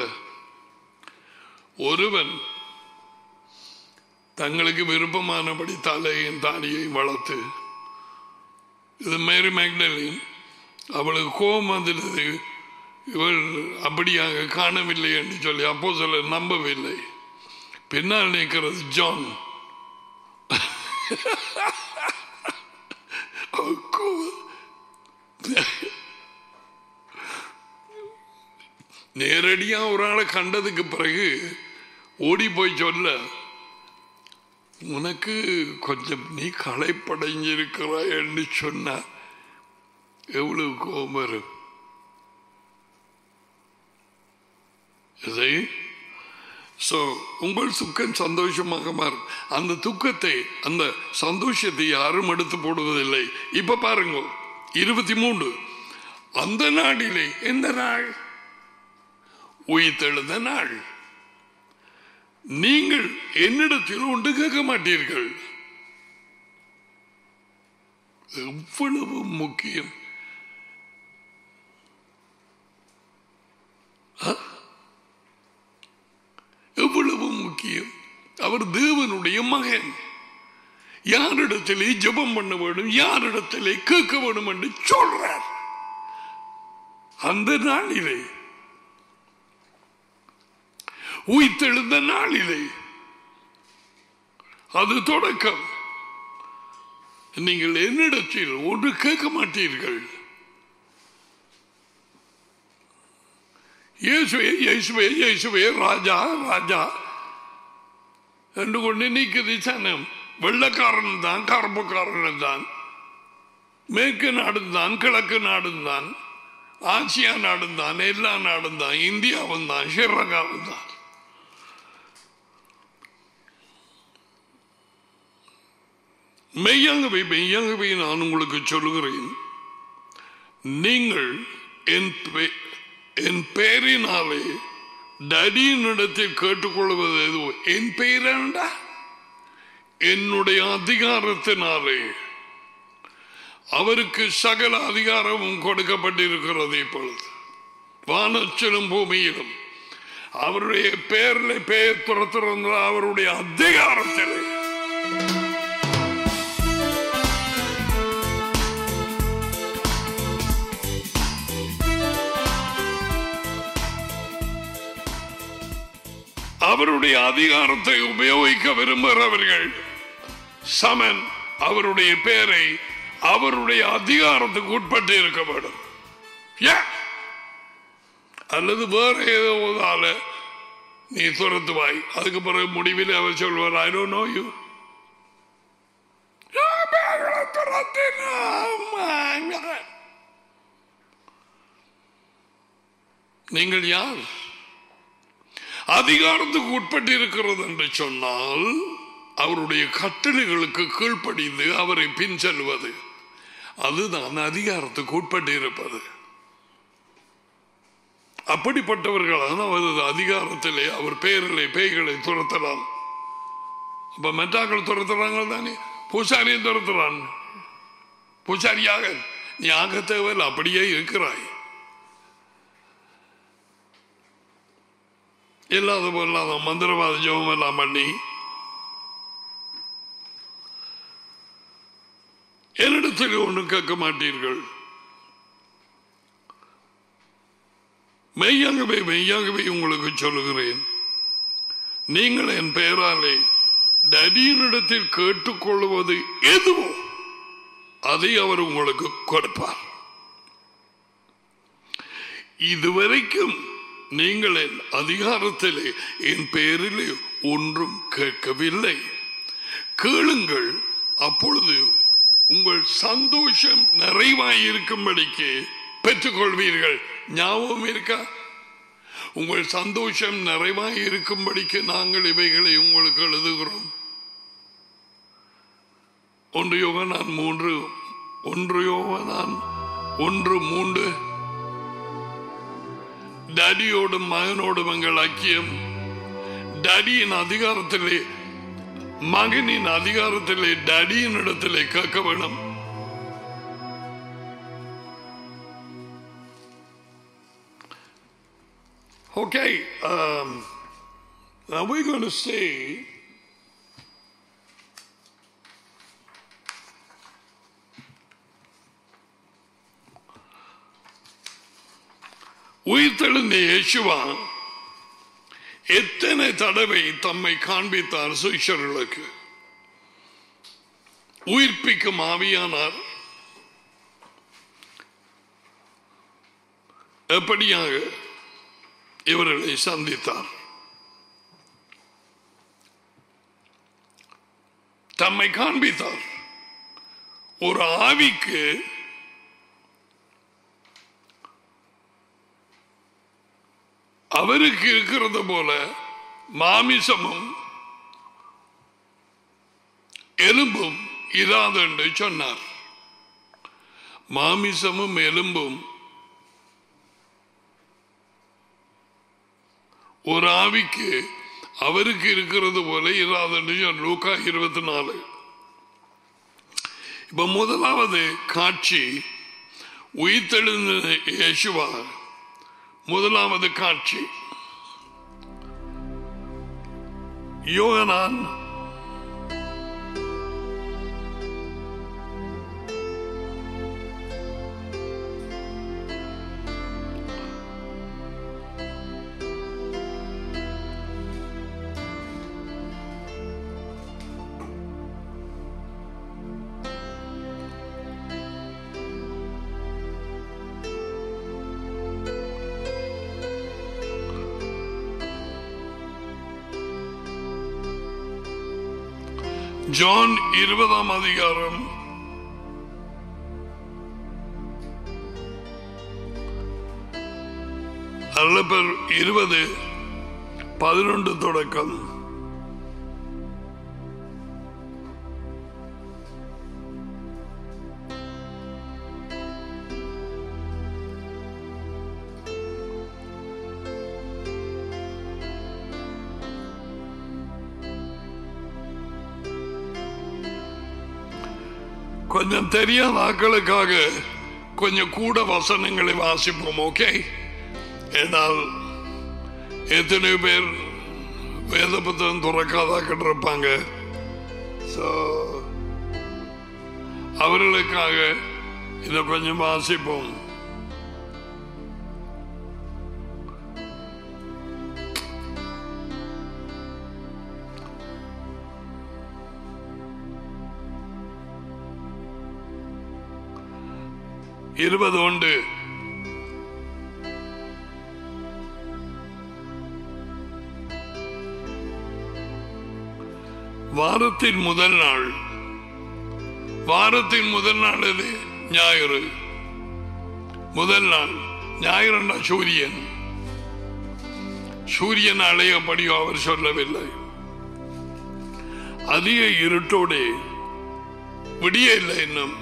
ஒருவன் தங்களுக்கு விருப்பமானபடி தலையும் தாடியையும் வளர்த்து இது மேரி மேக்டலின் அவளுக்கு கோபம் வந்துடுது இவள் அப்படியாக காணவில்லை என்று சொல்லி அப்போ சொல்ல நம்பவில்லை பின்னால் நிற்கிறது ஜான் நேரடியா ஒரு ஆளை கண்டதுக்கு பிறகு ஓடி போய் சொல்ல உனக்கு கொஞ்சம் நீ களைப்படைஞ்சிருக்கிறாய் என்று சொன்ன எவ்வளவு கோபம் வரும் இதை ஸோ உங்கள் துக்கம் சந்தோஷமாக மாறும் அந்த துக்கத்தை அந்த சந்தோஷத்தை யாரும் எடுத்து போடுவதில்லை இப்ப பாருங்க இருபத்தி மூன்று அந்த நாளிலே எந்த நாள் உயிர்த்தெழுந்த நாள் நீங்கள் என்னிடத்தில் ஒன்று கேட்க மாட்டீர்கள் எவ்வளவு முக்கியம் ஆ? எவ்வளவு முக்கியம் அவர் தேவனுடைய மகன் யாரிடத்திலே ஜெபம் பண்ண வேண்டும் யாரிடத்திலே கேட்க வேண்டும் என்று சொல்றார் அந்த நாளிலே உயிர்த்தெழுந்த நாளிலே அது தொடக்கம் நீங்கள் என்னிடத்தில் ஒன்று கேட்க மாட்டீர்கள் இயேசுவே இயேசுவே இயேசுவே ராஜா ராஜா என்று கொண்டு நிற்குது சனம் வெள்ளக்காரன் தான் கருப்புக்காரன் தான் மேற்கு நாடும் தான் கிழக்கு நாடும் தான் ஆசியா நாடும் தான் எல்லா நாடும் தான் இந்தியாவும் தான் ஸ்ரீலங்காவும் தான் மெய்யாகவே மெய்யாகவே நான் உங்களுக்கு சொல்லுகிறேன் நீங்கள் என் பெ- என் பெயரினாலே டடியினிடத்தில் கேட்டுக்கொள்வது எதுவோ என் பெயரண்டா என்னுடைய அதிகாரத்தினாலே அவருக்கு சகல அதிகாரமும் கொடுக்கப்பட்டிருக்கிறது இப்பொழுது வானச்சிலும் பூமியிலும் அவருடைய பெயரில் பெயர் துரத்துறந்த அவருடைய அதிகாரத்திலே அவருடைய அதிகாரத்தை உபயோகிக்க விரும்புகிறவர்கள் சமன் அவருடைய பெயரை அவருடைய அதிகாரத்துக்கு உட்பட்டு இருக்க வேண்டும் ஏன்? அல்லது வேற ஏதோ ஒரு ஆளை நீ துரத்துவாய் அதுக்கு பிறகு முடிவில் அவர் சொல்வார் ஐ டோன்ட் நோ யூ நீங்கள் யார் அதிகாரத்துக்கு உட்பட்டு இருக்கிறது என்று சொன்னால் அவருடைய கட்டளைகளுக்கு கீழ்ப்படிந்து அவரை பின் செல்வது அதுதான் அதிகாரத்துக்கு உட்பட்டு இருப்பது அப்படிப்பட்டவர்களான அவரது அதிகாரத்திலே அவர் பெயரிலே பேய்களை துரத்தலாம் அப்ப மெட்டாக்கள் துரத்துறாங்க தானே பூசாரியும் துரத்துறான் பூசாரியாக நீ ஆக தேவையில்லை அப்படியே இருக்கிறாய் இல்லாத போலாத மந்திரவாத ஜெபம் எல்லாம் பண்ணி என்னிடத்தில் ஒன்றும் கேட்க மாட்டீர்கள் மெய்யாகவே மெய்யாகவே உங்களுக்கு சொல்லுகிறேன் நீங்கள் என் பெயராலே டடியினிடத்தில் கேட்டுக்கொள்வது எதுவோ அதை அவர் உங்களுக்கு கொடுப்பார் இதுவரைக்கும் நீங்கள் என் அதிகாரத்திலே என் பெயரிலே ஒன்றும் கேட்கவில்லை கேளுங்கள் அப்பொழுது உங்கள் சந்தோஷம் நிறைவாயிருக்கும்படிக்கு பெற்றுக்கொள்வீர்கள் ஞாபகம் இருக்கா உங்கள் சந்தோஷம் நிறைவாய் இருக்கும்படிக்கு நாங்கள் இவைகளை உங்களுக்கு எழுதுகிறோம் ஒன்று யோகனான் மூன்று ஒன்று யோகனான் ஒன்று மூன்று டடியோடும் மகனோடும் எங்கள் ஐக்கியம் டடியின் அதிகாரத்திலே மகனின் அதிகாரத்திலே டடியின் இடத்திலே கேட்க வேணும் Okay, um, now we're going to see உயிர்த்தெழுந்த இயேசுவா எத்தனை தடவை தம்மை காண்பித்தார் சுஷர்களுக்கு உயிர்ப்பிக்கும் ஆவியானார் எப்படியாக இவர்களை சந்தித்தார் தம்மை காண்பித்தார் ஒரு ஆவிக்கு அவருக்கு இருக்கிறது போல மாமிசமும் எலும்பும் இராது என்று சொன்னார் மாமிசமும் எலும்பும் ஒரு ஆவிக்கு அவருக்கு இருக்கிறது போல இராது லூக்கா இருபத்தி நாலு இப்ப முதலாவது காட்சி உயிர்த்தெழுந்த இயேசுவா முதலாவது காட்சி யோகனான் ஜான் இருபதாம் அதிகாரம் அல்லப்பர் இருபது பதினொன்று தொடக்கம் கொஞ்சம் தெரியாத ஆக்களுக்காக கொஞ்சம் கூட வசனங்களை வாசிப்போம் ஓகே ஏனால் எத்தனை பேர் வேத புத்தகம் துறக்காதாக்கிட்டு இருப்பாங்க ஸோ அவர்களுக்காக இதை கொஞ்சம் வாசிப்போம் இருபது உண்டு வாரத்தின் முதல் நாள் வாரத்தின் முதல் நாள் எது ஞாயிறு முதல் நாள் ஞாயிறுன்னா சூரியன் சூரியன் அழையபடியோ அவர் சொல்லவில்லை அதிக இருட்டோடு விடிய இல்லை இன்னும்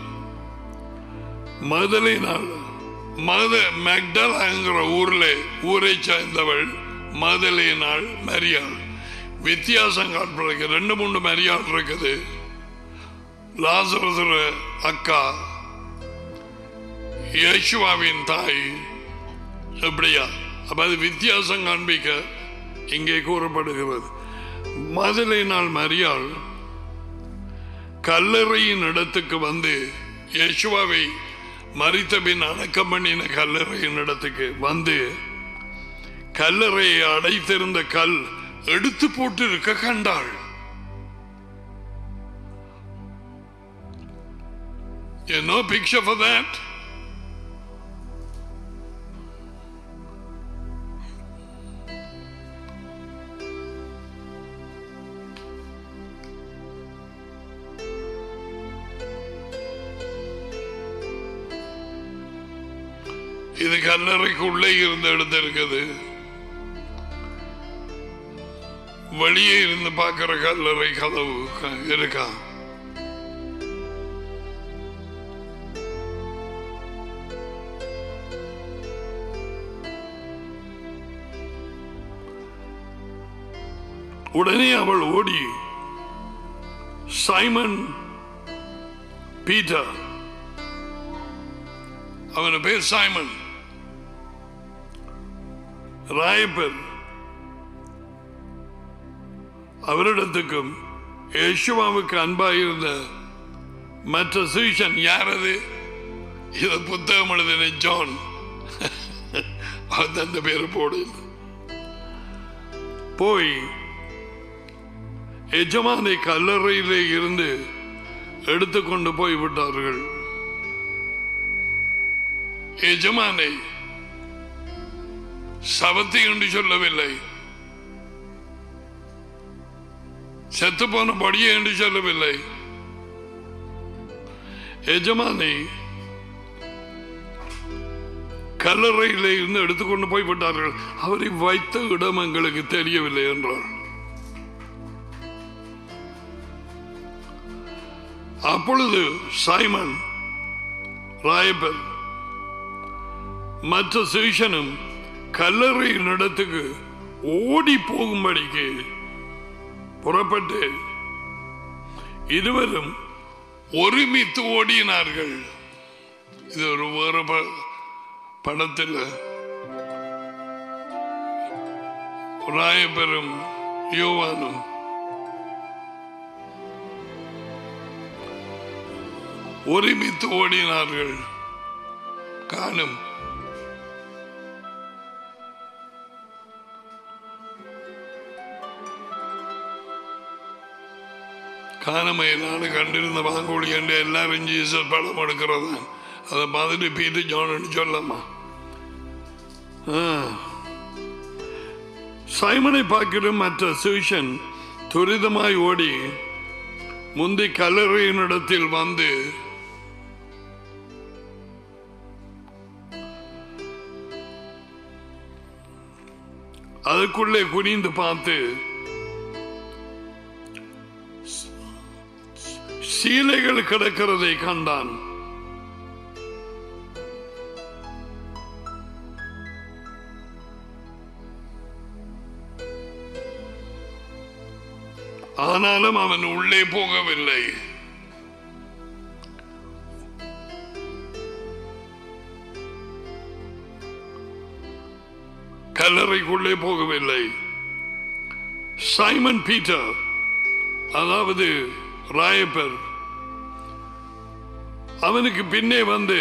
மதலை நாள் மத மெக்டலாங்கிற ஊர்ல ஊரை சார்ந்தவள் மதலை நாள் மரியாள் வித்தியாசம் காட்டுறதுக்கு ரெண்டு மூணு மரியாள் இருக்குது லாசரசர அக்கா யேசுவாவின் தாய் எப்படியா அப்ப அது வித்தியாசம் காண்பிக்க இங்கே கூறப்படுகிறது மதுரை நாள் மரியாள் கல்லறையின் இடத்துக்கு வந்து யேசுவாவை மறித்த பின் அடக்கம் பண்ணின கல்லறையின் இடத்துக்கு வந்து கல்லறையை அடைத்திருந்த கல் எடுத்து போட்டு இருக்க கண்டாள் You know a picture for that? இது கல்லறைக்கு உள்ளே இருந்த இடத்து இருக்குது வெளியே இருந்து பார்க்கிற கல்லறை கதவு க- இருக்கா உடனே அவள் ஓடி சைமன் பீட்டர் அவன பேர் சைமன் ராயப்பர் அவரிடத்துக்கும் யேசுவாவுக்கு அன்பாயிருந்த மற்ற சீஷன் யார் அது இத புத்தகம் எழுதின ஜான் அவன் அந்த பேர் போடு போய் எஜமானை கல்லறையிலே இருந்து எடுத்துக்கொண்டு போய் விட்டார்கள் எஜமானை சவத்தி என்று சொல்லவில்லை செத்து போன படியே என்று சொல்லவில்லை எஜமானை கல்லறையிலே இருந்து எடுத்துக்கொண்டு போய் விட்டார்கள் அவரை வைத்த இடம் எங்களுக்கு தெரியவில்லை என்றார் அப்பொழுது சைமன் ராயப்பர் மற்ற சீஷனும் கல்லறையின் இடத்துக்கு ஓடி போகும்படிக்கு புறப்பட்டு இருவரும் ஒருமித்து ஓடினார்கள் இது ஒரு வேறு ப- படத்தில் ராயபெரும் யோவானும் ஒருமித்து ஓடினார்கள் காணும் காணமையிലാണ് കണ്ടിരുന്ന പാങ്കുളിയന്റെ എല്ലാവരും ജീസസ് പടം എടുക്കുന്നത് അത് മതിന് പീറ്റ് ജോൺ ചൊല്ലമ്മ സൈമണை பார்க்கிலும் மற்ற சிஷன் துரிதமாய் ஓடி முந்தி கல்லறையினிடத்தில் வந்து அதுக்குள்ளே குனிந்து பார்த்து சீலைகள் கிடக்கிறதை கண்டான் ஆனாலும் அவன் உள்ளே போகவில்லை கல்லறைக்குள்ளே போகவில்லை சைமன் பீட்டர் அதாவது ராயப்பர் அவனுக்கு பின்னே வந்து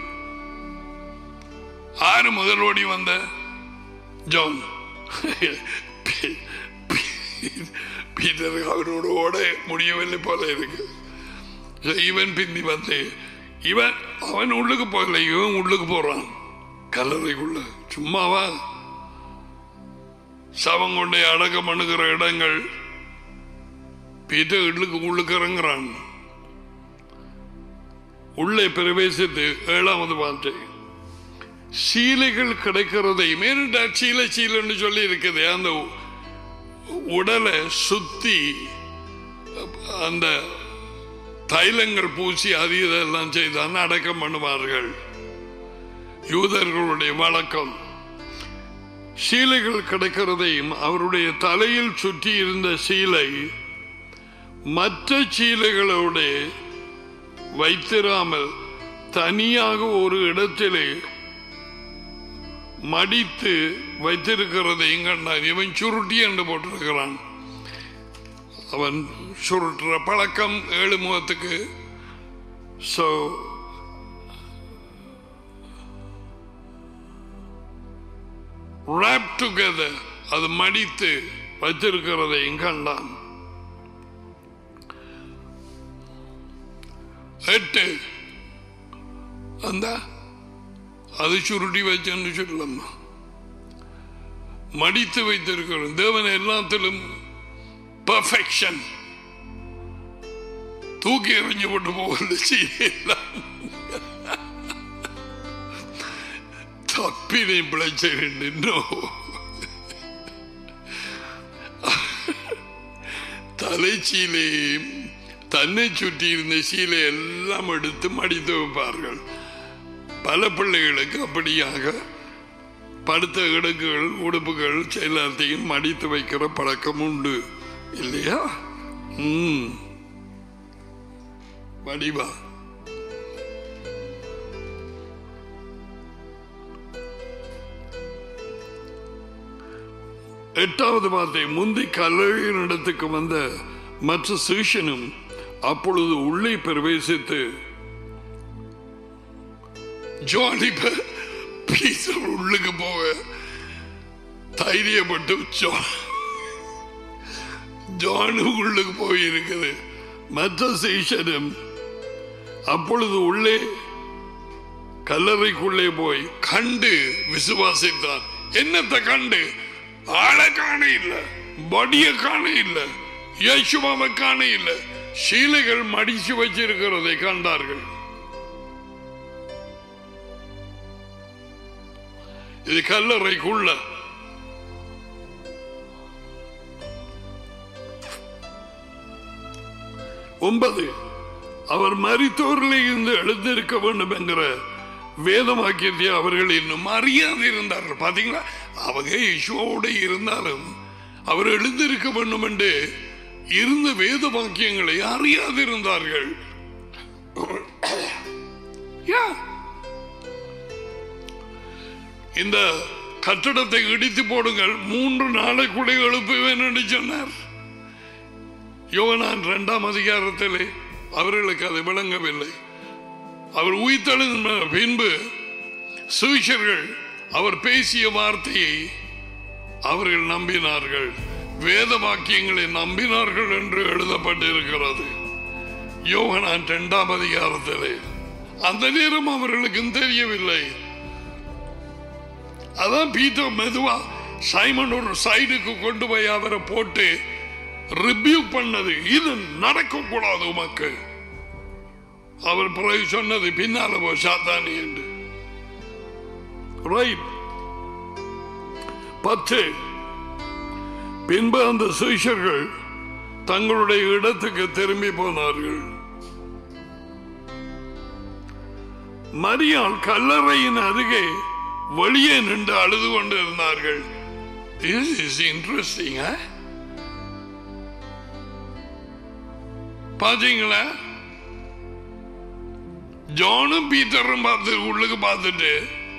ஆறு முதல் ஓடி வந்த ஜான் பீ- பீ- பீட்டருக்கு அவனோட ஓட முடியவில்லை போல இருக்கு So, இவன் பிந்தி வந்து இவன் அவன் உள்ளுக்கு போகல இவன் உள்ளுக்கு போறான் கல்லறைக்குள்ள சும்மாவா சவம் கொண்டே அடக்கம் பண்ணுகிற இடங்கள் பீட்டர் உள்ளுக்கு உள்ளுக்கு இறங்குறான் உள்ளே பிரவேசித்து ஏழாவது வார்த்தை சீலைகள் கிடைக்கிறதை மேலிட்ட சீலை சீலைன்னு சொல்லி இருக்குது அந்த உடலை சுத்தி அந்த தைலங்கள் பூசி அது இதெல்லாம் செய்தான் அடக்கம் பண்ணுவார்கள் யூதர்களுடைய வழக்கம் சீலைகள் கிடைக்கிறதையும் அவருடைய தலையில் சுற்றி இருந்த சீலை மற்ற சீலைகளோட வைத்திராமல் தனியாக ஒரு இடத்திலே மடித்து வைத்திருக்கிறதையும் கண்டான் இவன் சுருட்டி என்று போட்டிருக்கிறான் அவன் சுருட்டுற பழக்கம் ஏழு முகத்துக்கு ஸோ wrap together அது மடித்து வைத்திருக்கிறதையும் கண்டான் எட்டு அந்த அது சுருட்டி வச்சேன்னு சொல்லம்மா மடித்து வைத்திருக்கிறோம் தேவன் எல்லாத்திலும் பர்ஃபெக்ஷன் தூக்கி எறிஞ்சு போட்டு போகல செய்யலாம் தப்பினை பிழைச்சேன் தலைச்சீலையும் தன்னை சுற்றி இருந்த சீலை எல்லாம் எடுத்து மடித்து வைப்பார்கள் பல பிள்ளைகளுக்கு அப்படியாக படுத்த கிடக்குகள் உடுப்புகள் எல்லாத்தையும் மடித்து வைக்கிற பழக்கம் உண்டு இல்லையா ம் வடிவா எட்டாவது வார்த்தை முந்தி கல்லறையின் இடத்துக்கு வந்த மற்ற சிஷனும் அப்பொழுது உள்ளே பிரவேசித்து ஜானி பீசர் உள்ளுக்கு போக தைரியப்பட்டு ஜான் ஜானு உள்ளுக்கு போயிருக்குது மற்ற சீஷனும் அப்பொழுது உள்ளே கல்லறைக்குள்ளே போய் கண்டு விசுவாசித்தான் என்னத்தை கண்டு ஆளை காண இல்ல படிய காண இல்ல யேசுவாவை காண இல்ல சீலைகள் மடிச்சு வச்சிருக்கிறதை கண்டார்கள் இது கல்லறைக்குள்ள ஒன்பது அவர் மரித்தோரில் இருந்து எழுந்திருக்க வேண்டும் என்கிற வேதமாக்கியத்தை அவர்கள் இன்னும் அறியாது இருந்தார்கள் பாத்தீங்களா அவங்க இயேசுவோட இருந்தாலும் அவர் எழுந்திருக்க வேண்டும் என்று இருந்த வேத வாக்கியங்களை அறியாதிருந்தார்கள் Yeah. இந்த கட்டடத்தை இடித்து போடுங்கள் மூன்று நாளைக்குள்ளே எழுப்புவேன் என்று சொன்னார் யோவனான் இரண்டாம் அதிகாரத்திலே அவர்களுக்கு அது விளங்கவில்லை அவர் உயிர்த்தெழுந்த பின்பு சுவிஷர்கள் அவர் பேசிய வார்த்தையை அவர்கள் நம்பினார்கள் வேத வாக்கியங்களை நம்பினார்கள் என்று எழுதப்பட்டிருக்கிறது யோகனான் இரண்டாம் அதிகாரத்திலே அந்த நேரம் அவர்களுக்கும் தெரியவில்லை அதான் பீட்டர் மெதுவா சைமன் ஒரு சைடுக்கு கொண்டு போய் அவரை போட்டு ரிவ்யூ பண்ணது இது நடக்க கூடாது உமக்கு அவர் பிறகு சொன்னது பின்னால போ சாத்தானி என்று ரைட் பத்து பின்பு அந்த சுவிஷர்கள் தங்களுடைய இடத்துக்கு திரும்பி போனார்கள் மரியாள் கல்லறையின் அருகே வெளியே நின்று அழுது கொண்டிருந்தார்கள் This is interesting, huh? பாத்தீங்களா ஜானும் பீட்டரும் பார்த்து உள்ளுக்கு பார்த்துட்டு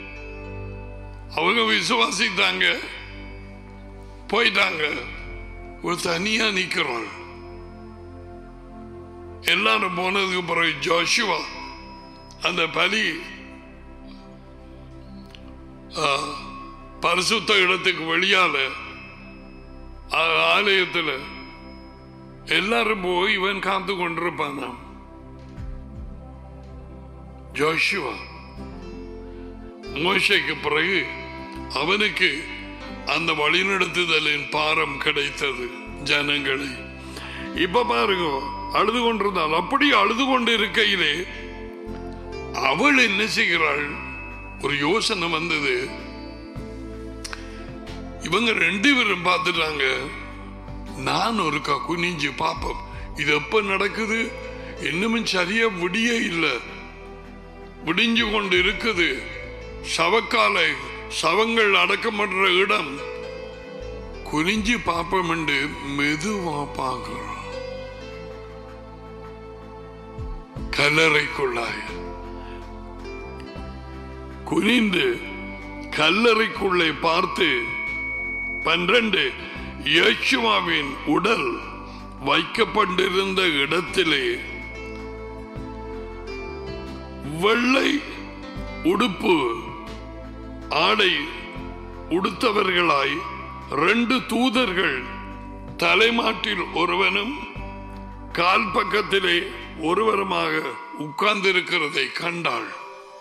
அவங்க விசுவாசித்தாங்க போயிட்டாங்க ஒரு தனியா நிக்கிறோம் எல்லாரும் போனதுக்கு பிறகு ஜோஷுவா அந்த பலி ஆ, பரிசுத்த இடத்துக்கு வெளியால ஆ- ஆலயத்துல எல்லாரும் போய் இவன் காத்து கொண்டிருப்பானாம் ஜோஷுவா மோசைக்கு பிறகு அவனுக்கு அந்த வழிநடத்துதலின் பாரம் கிடைத்தது ஜனங்களை இப்ப பாருங்க அழுது கொண்டிருந்தால் அப்படி அழுது கொண்டு இருக்கையிலே அவள் என்ன செய்கிறாள் ஒரு யோசனை வந்தது இவங்க ரெண்டு பேரும் பார்த்துட்டாங்க நான் ஒருக்கா குனிஞ்சு பாப்போம் இது எப்ப நடக்குது இன்னமும் சரியா விடிய இல்லை விடிஞ்சு கொண்டு இருக்குது சவக்காலை சவங்கள் அடக்கப்படுற இடம் குனிஞ்சு பாப்போம் என்று மெதுவா பார்க்கிறோம் கல்லறைக்குள்ளாய் குனிந்து கல்லறைக்குள்ளே பார்த்து பன்னிரண்டு யேசுவாவின் உடல் வைக்கப்பட்டிருந்த இடத்திலே வெள்ளை உடுப்பு ஆடை உடுத்தவர்களாய் ரெண்டு தூதர்கள் தலைமாட்டில் ஒருவனும் கால் பக்கத்திலே ஒருவருமாக உட்கார்ந்திருக்கிறதை கண்டாள்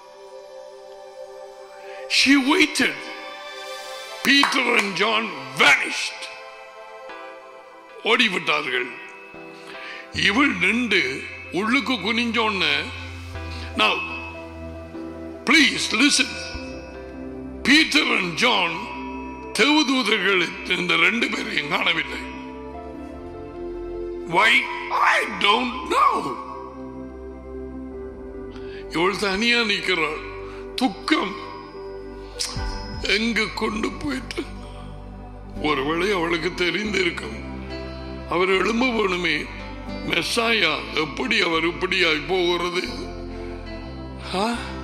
She waited. Peter and John vanished. ஓடிவிட்டார்கள் இவள் நின்று உள்ளுக்கு குனிஞ்சோன்னு Now, please listen. Peter and John தேவதூதர்கள் இந்த ரெண்டு பேரையும் காணவில்லை Why? I don't know. இவள் தனியா நிற்கிறாள் துக்கம் எங்க கொண்டு போயிட்டு ஒருவேளை அவளுக்கு தெரிந்திருக்கும் அவர் எழும்ப வேணுமே மெஸ்ஸாயா எப்படி அவர் இப்படியாய் போகிறது ஆ?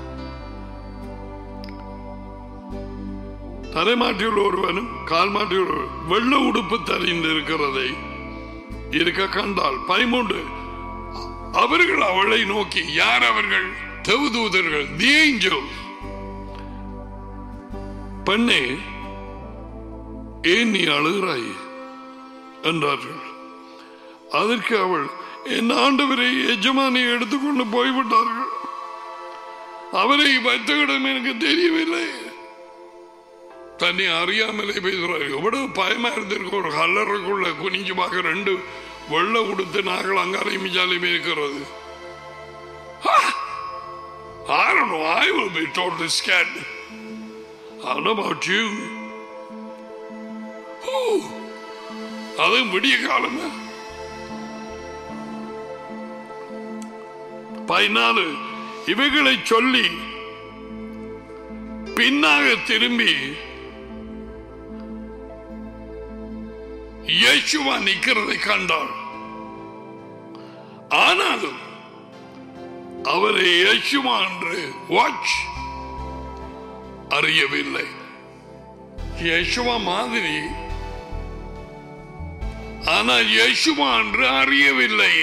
தலைமாட்டில் ஒருவனும் கால் மாட்டில் ஒருவன் வெள்ள உடுப்பு தரிந்திருக்கிறதை இருக்க கண்டால் பயமுண்டு அவர்கள் அவளை நோக்கி யார் அவர்கள் தேவதூதர்கள் தி ஏஞ்சல்ஸ் பெண்ணே ஏன் நீ அழுகிறாய் என்றார்கள் அதற்கு அவள் என் ஆண்டவரை எஜமானி எடுத்துக்கொண்டு போய்விட்டார்கள் அவரை வைத்த இடம் எனக்கு தெரியவில்லை தன்னை அறியாமலே பேசுறாரு எவ்வளவு பயமா இருந்திருக்கும் ஒரு கல்லறைக்குள்ள குனிஞ்சு பார்க்க ரெண்டு வெள்ள உடுத்து நாங்கள் அங்காலையும் மிஞ்சாலையும் இருக்கிறது I don't know. I will be totally scared. I don't know about you. Oh, அதுவும் விடிய காலமே பதினாலு இவைகளை சொல்லி பின்னாக திரும்பி இயேசுவா நிக்கிறதை கண்டாள் ஆனாலும் அவரை இயேசுவா என்று வாட்ச் அறியவில்லை இயேசுவா மாதிரி ஆனால் இயேசுவா என்று அறியவில்லை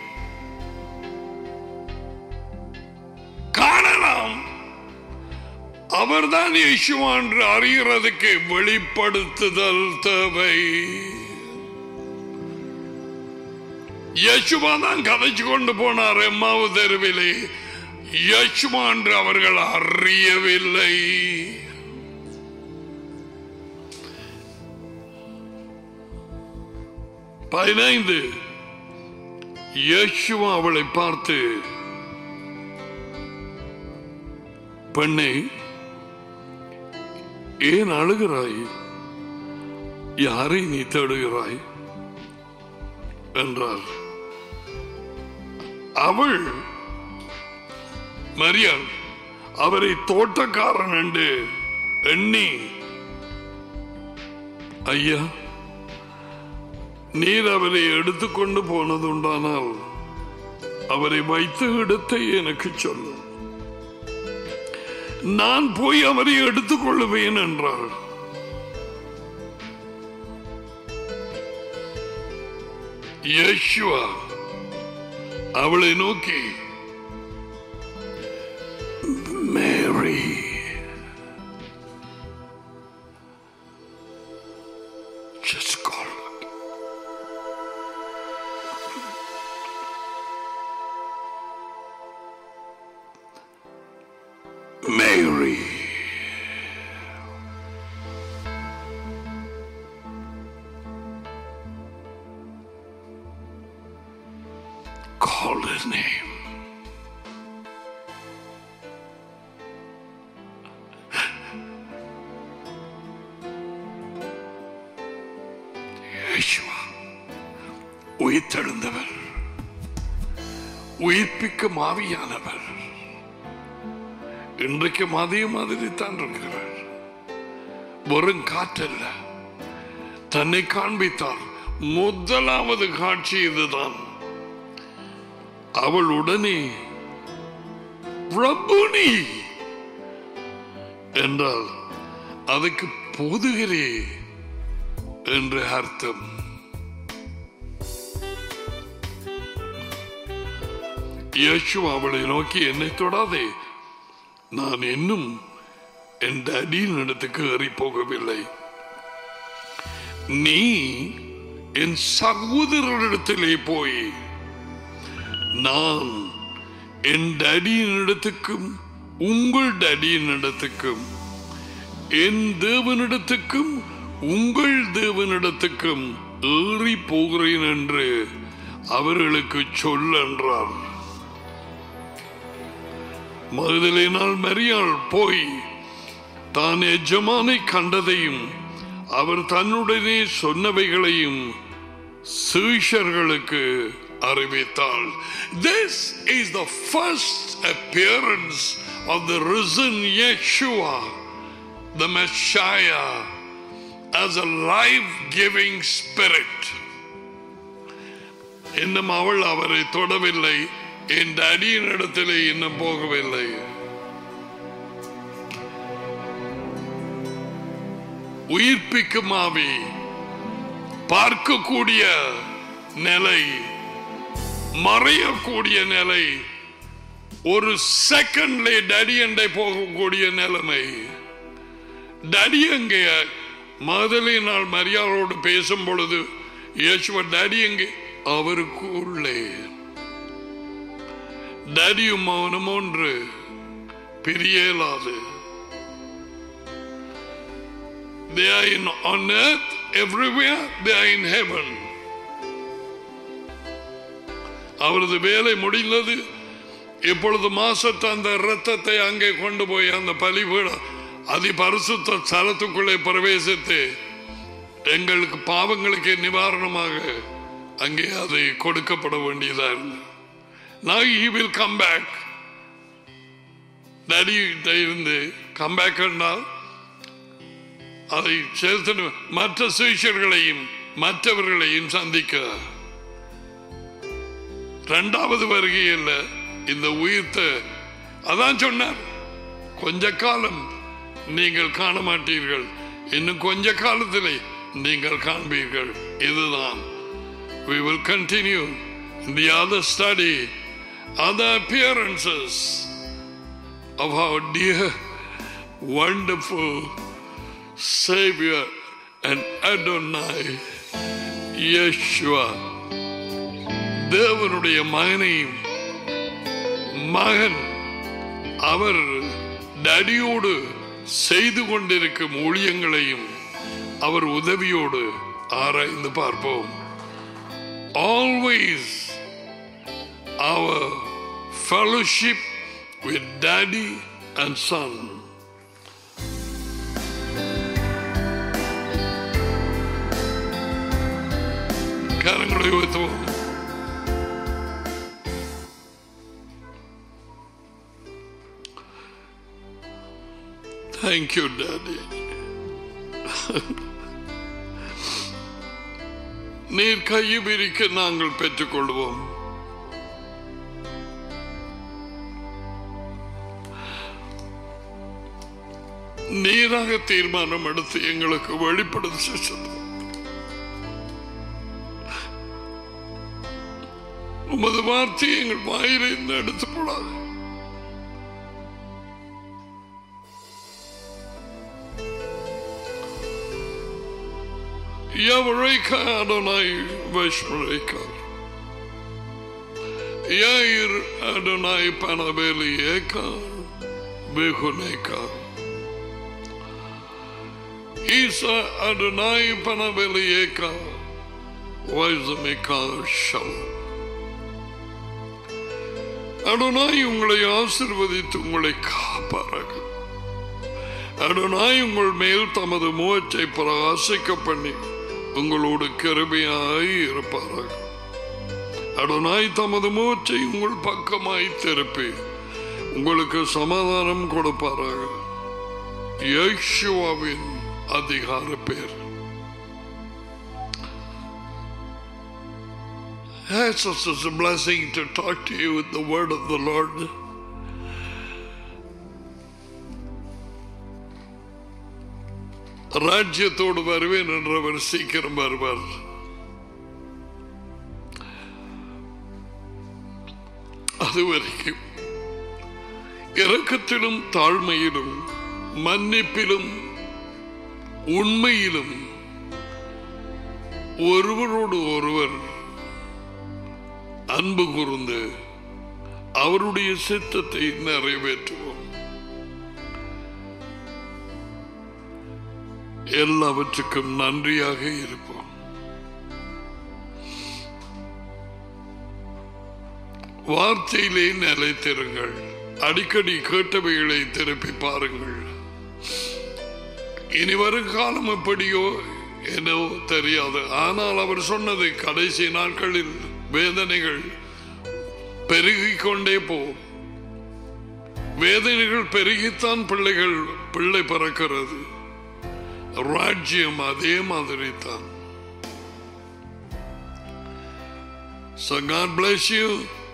காணலாம் அவர்தான் இயேசுவா என்று அறிகிறதுக்கு வெளிப்படுத்துதல் தேவை யசுமா தான் கதைச்சு கொண்டு போனார் எம்மாவு தெருவிலே யசுமா என்று அவர்கள் அறியவில்லை பதினைந்து யேசுவா அவளை பார்த்து பெண்ணே ஏன் அழுகிறாய் யாரை நீ தேடுகிறாய் என்றார் அவள் மரியாள் அவரை தோட்டக்காரன் என்று எண்ணி ஐயா நீர் அவரை எடுத்துக்கொண்டு போனதுண்டானால் அவரை வைத்த இடத்தை எனக்கு சொல்லும் நான் போய் அவரை எடுத்துக்கொள்ளுவேன் என்றாள் யேசுவா அவளை நோக்கி மேரி Just call it. Mary. Call her name. Yeshua உயிர்த்தெழுந்தவர் உயிர்ப்பிக்கும் ஆவியானவர் இன்றைக்கு அதே மாதிரி தான் இருக்கிறார் வெறும் காற்றல்ல தன்னை காண்பித்தார் முதலாவது காட்சி இதுதான் அவள் உடனே பிரபுனி என்றால் அதுக்கு போதுகிறே என்று அர்த்தம் இயேசு அவளை நோக்கி என்னை தொடாதே நான் இன்னும் என் அடியின் இடத்துக்கு ஏறி போகவில்லை நீ என் சகோதரரிடத்திலே போய் நான் என் டடியின் இடத்துக்கும் உங்கள் டடியின் இடத்துக்கும் என் தேவனிடத்துக்கும் உங்கள் தேவனிடத்துக்கும் ஏறி போகிறேன் என்று அவர்களுக்கு சொல் என்றார் மகுதலினால் மரியாள் போய் தான் எஜமானை கண்டதையும் அவர் தன்னுடனே சொன்னவைகளையும் சீஷர்களுக்கு அறிவித்தாள் this is the first appearance of the risen Yeshua the Messiah as a life-giving spirit இன்னும் அவள் அவரை தொடவில்லை என் அடியின் இடத்திலே இன்னும் போகவில்லை உயிர்ப்பிக்கும் ஆவி பார்க்கக்கூடிய நிலை மறையக்கூடிய நிலை ஒரு செகண்ட்ல டடியண்டை போகக்கூடிய நிலைமை டடி எங்கே மதலினால் மரியாதோடு பேசும் பொழுது இயேசுவ டடி எங்கே அவருக்கு உள்ளே டடியும் மௌனம் ஒன்று பிரியலாது They are in, on earth, everywhere, they are in heaven. அவரது வேலை முடிந்தது இப்பொழுது மாசத்து அந்த இரத்தத்தை அங்கே கொண்டு போய் அந்த பலிபீடம் அதி பரிசுத்த ஸ்தலத்துக்குள்ளே பிரவேசித்து எங்களுக்கு பாவங்களுக்கு நிவாரணமாக அங்கே அதை கொடுக்கப்பட வேண்டியதா இருந்தது Now he will come back. Daddy இருந்து கம்பேக் என்றால் அதை சேர்த்து மற்ற சீஷர்களையும் மற்றவர்களையும் சந்திக்க இரண்டாவது வருகையில் இந்த உயிர்த்த அதான் சொன்னார் கொஞ்ச காலம் நீங்கள் காண மாட்டீர்கள் இன்னும் கொஞ்ச காலத்திலே நீங்கள் காண்பீர்கள் இதுதான் we will continue in the other study other appearances of our dear wonderful savior and adonai yeshua தேவனுடைய மகனையும் மகன் அவர் டடியோடு செய்து கொண்டிருக்கும் ஊழியங்களையும் அவர் உதவியோடு ஆராய்ந்து பார்ப்போம் ஆல்வேஸ் அவர் fellowship with daddy and son கரங்களை உயர்த்துவோம் Thank you, Daddy. நீர் கையை விரிக்க நாங்கள் பெற்றுக்கொள்வோம் நீராக தீர்மானம் எடுத்து எங்களுக்கு வெளிப்படுத்த செல்லும் உமது வார்த்தை எங்கள் வாயிலிருந்து எடுத்து போடாது Yavareka Adonai Veshmareka. Yair Adonai Panabelieka Behuneka. Isa Adonai Panabelieka Vaizameka Shalom. Adonai உங்களை ஆசிர்வதித்து உங்களை காப்பாராக அடனாய் உங்கள் மேல் தமது முகத்தை பிரகாசிக்க பண்ணி உங்களோடு கருமையாய் இருப்பாராக அடனாய் தமது முகத்தை உங்கள் பக்கமாய் திருப்பி உங்களுக்கு சமாதானம் கொடுப்பாராக யேசுவாவின் அதிகார பேர் It's such a blessing to talk to you with the word of the Lord. ராஜ்யத்தோடு வருவேன் என்றவர் சீக்கிரம் வருவார் அதுவரைக்கும் இரக்கத்திலும் தாழ்மையிலும் மன்னிப்பிலும் உண்மையிலும் ஒருவரோடு ஒருவர் அன்பு கூர்ந்து அவருடைய சித்தத்தை நிறைவேற்றுவோம் எல்லாவற்றுக்கும் நன்றியாக இருப்போம் வார்த்தையிலே நிலைத்திருங்கள் அடிக்கடி கேட்டவைகளை திருப்பி பாருங்கள் இனி வரும் காலம் எப்படியோ என்னவோ தெரியாது ஆனால் அவர் சொன்னது கடைசி நாட்களில் வேதனைகள் பெருகிக் கொண்டே போகும் வேதனைகள் பெருகித்தான் பிள்ளைகள் பிள்ளை பிறக்கிறது ராஜ்யம் அதே மாதிரி தான் So God bless you.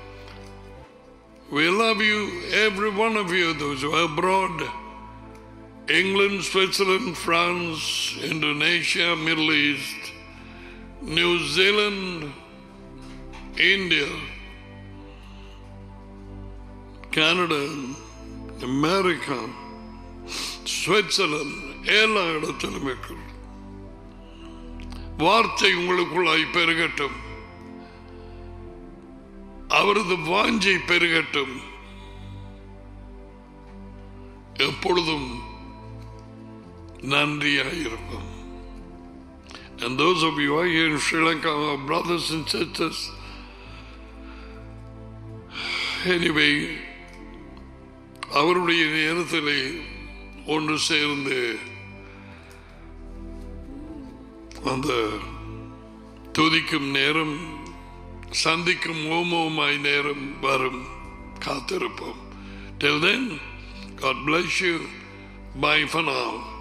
We love you, every one of you, those who are abroad. England, Switzerland, France, Indonesia, Middle East, New Zealand, India, Canada, America, Switzerland, எல்லா இடத்திலும் இருக்கிறது வார்த்தை உங்களுக்குள்ளாய் பெருகட்டும் அவரது வாஞ்சை பெருகட்டும் எப்பொழுதும் நன்றியாயிருக்கும் And those of you who are here in Sri Lanka, our brothers and sisters, anyway, அவருடைய நேரத்திலே ஒன்று சேர்ந்து அந்த துதிக்கும் நேரம் சந்திக்கும் ஓமோமாய் நேரம் வரும் காத்திருப்போம் Till then, God bless you. Bye for now.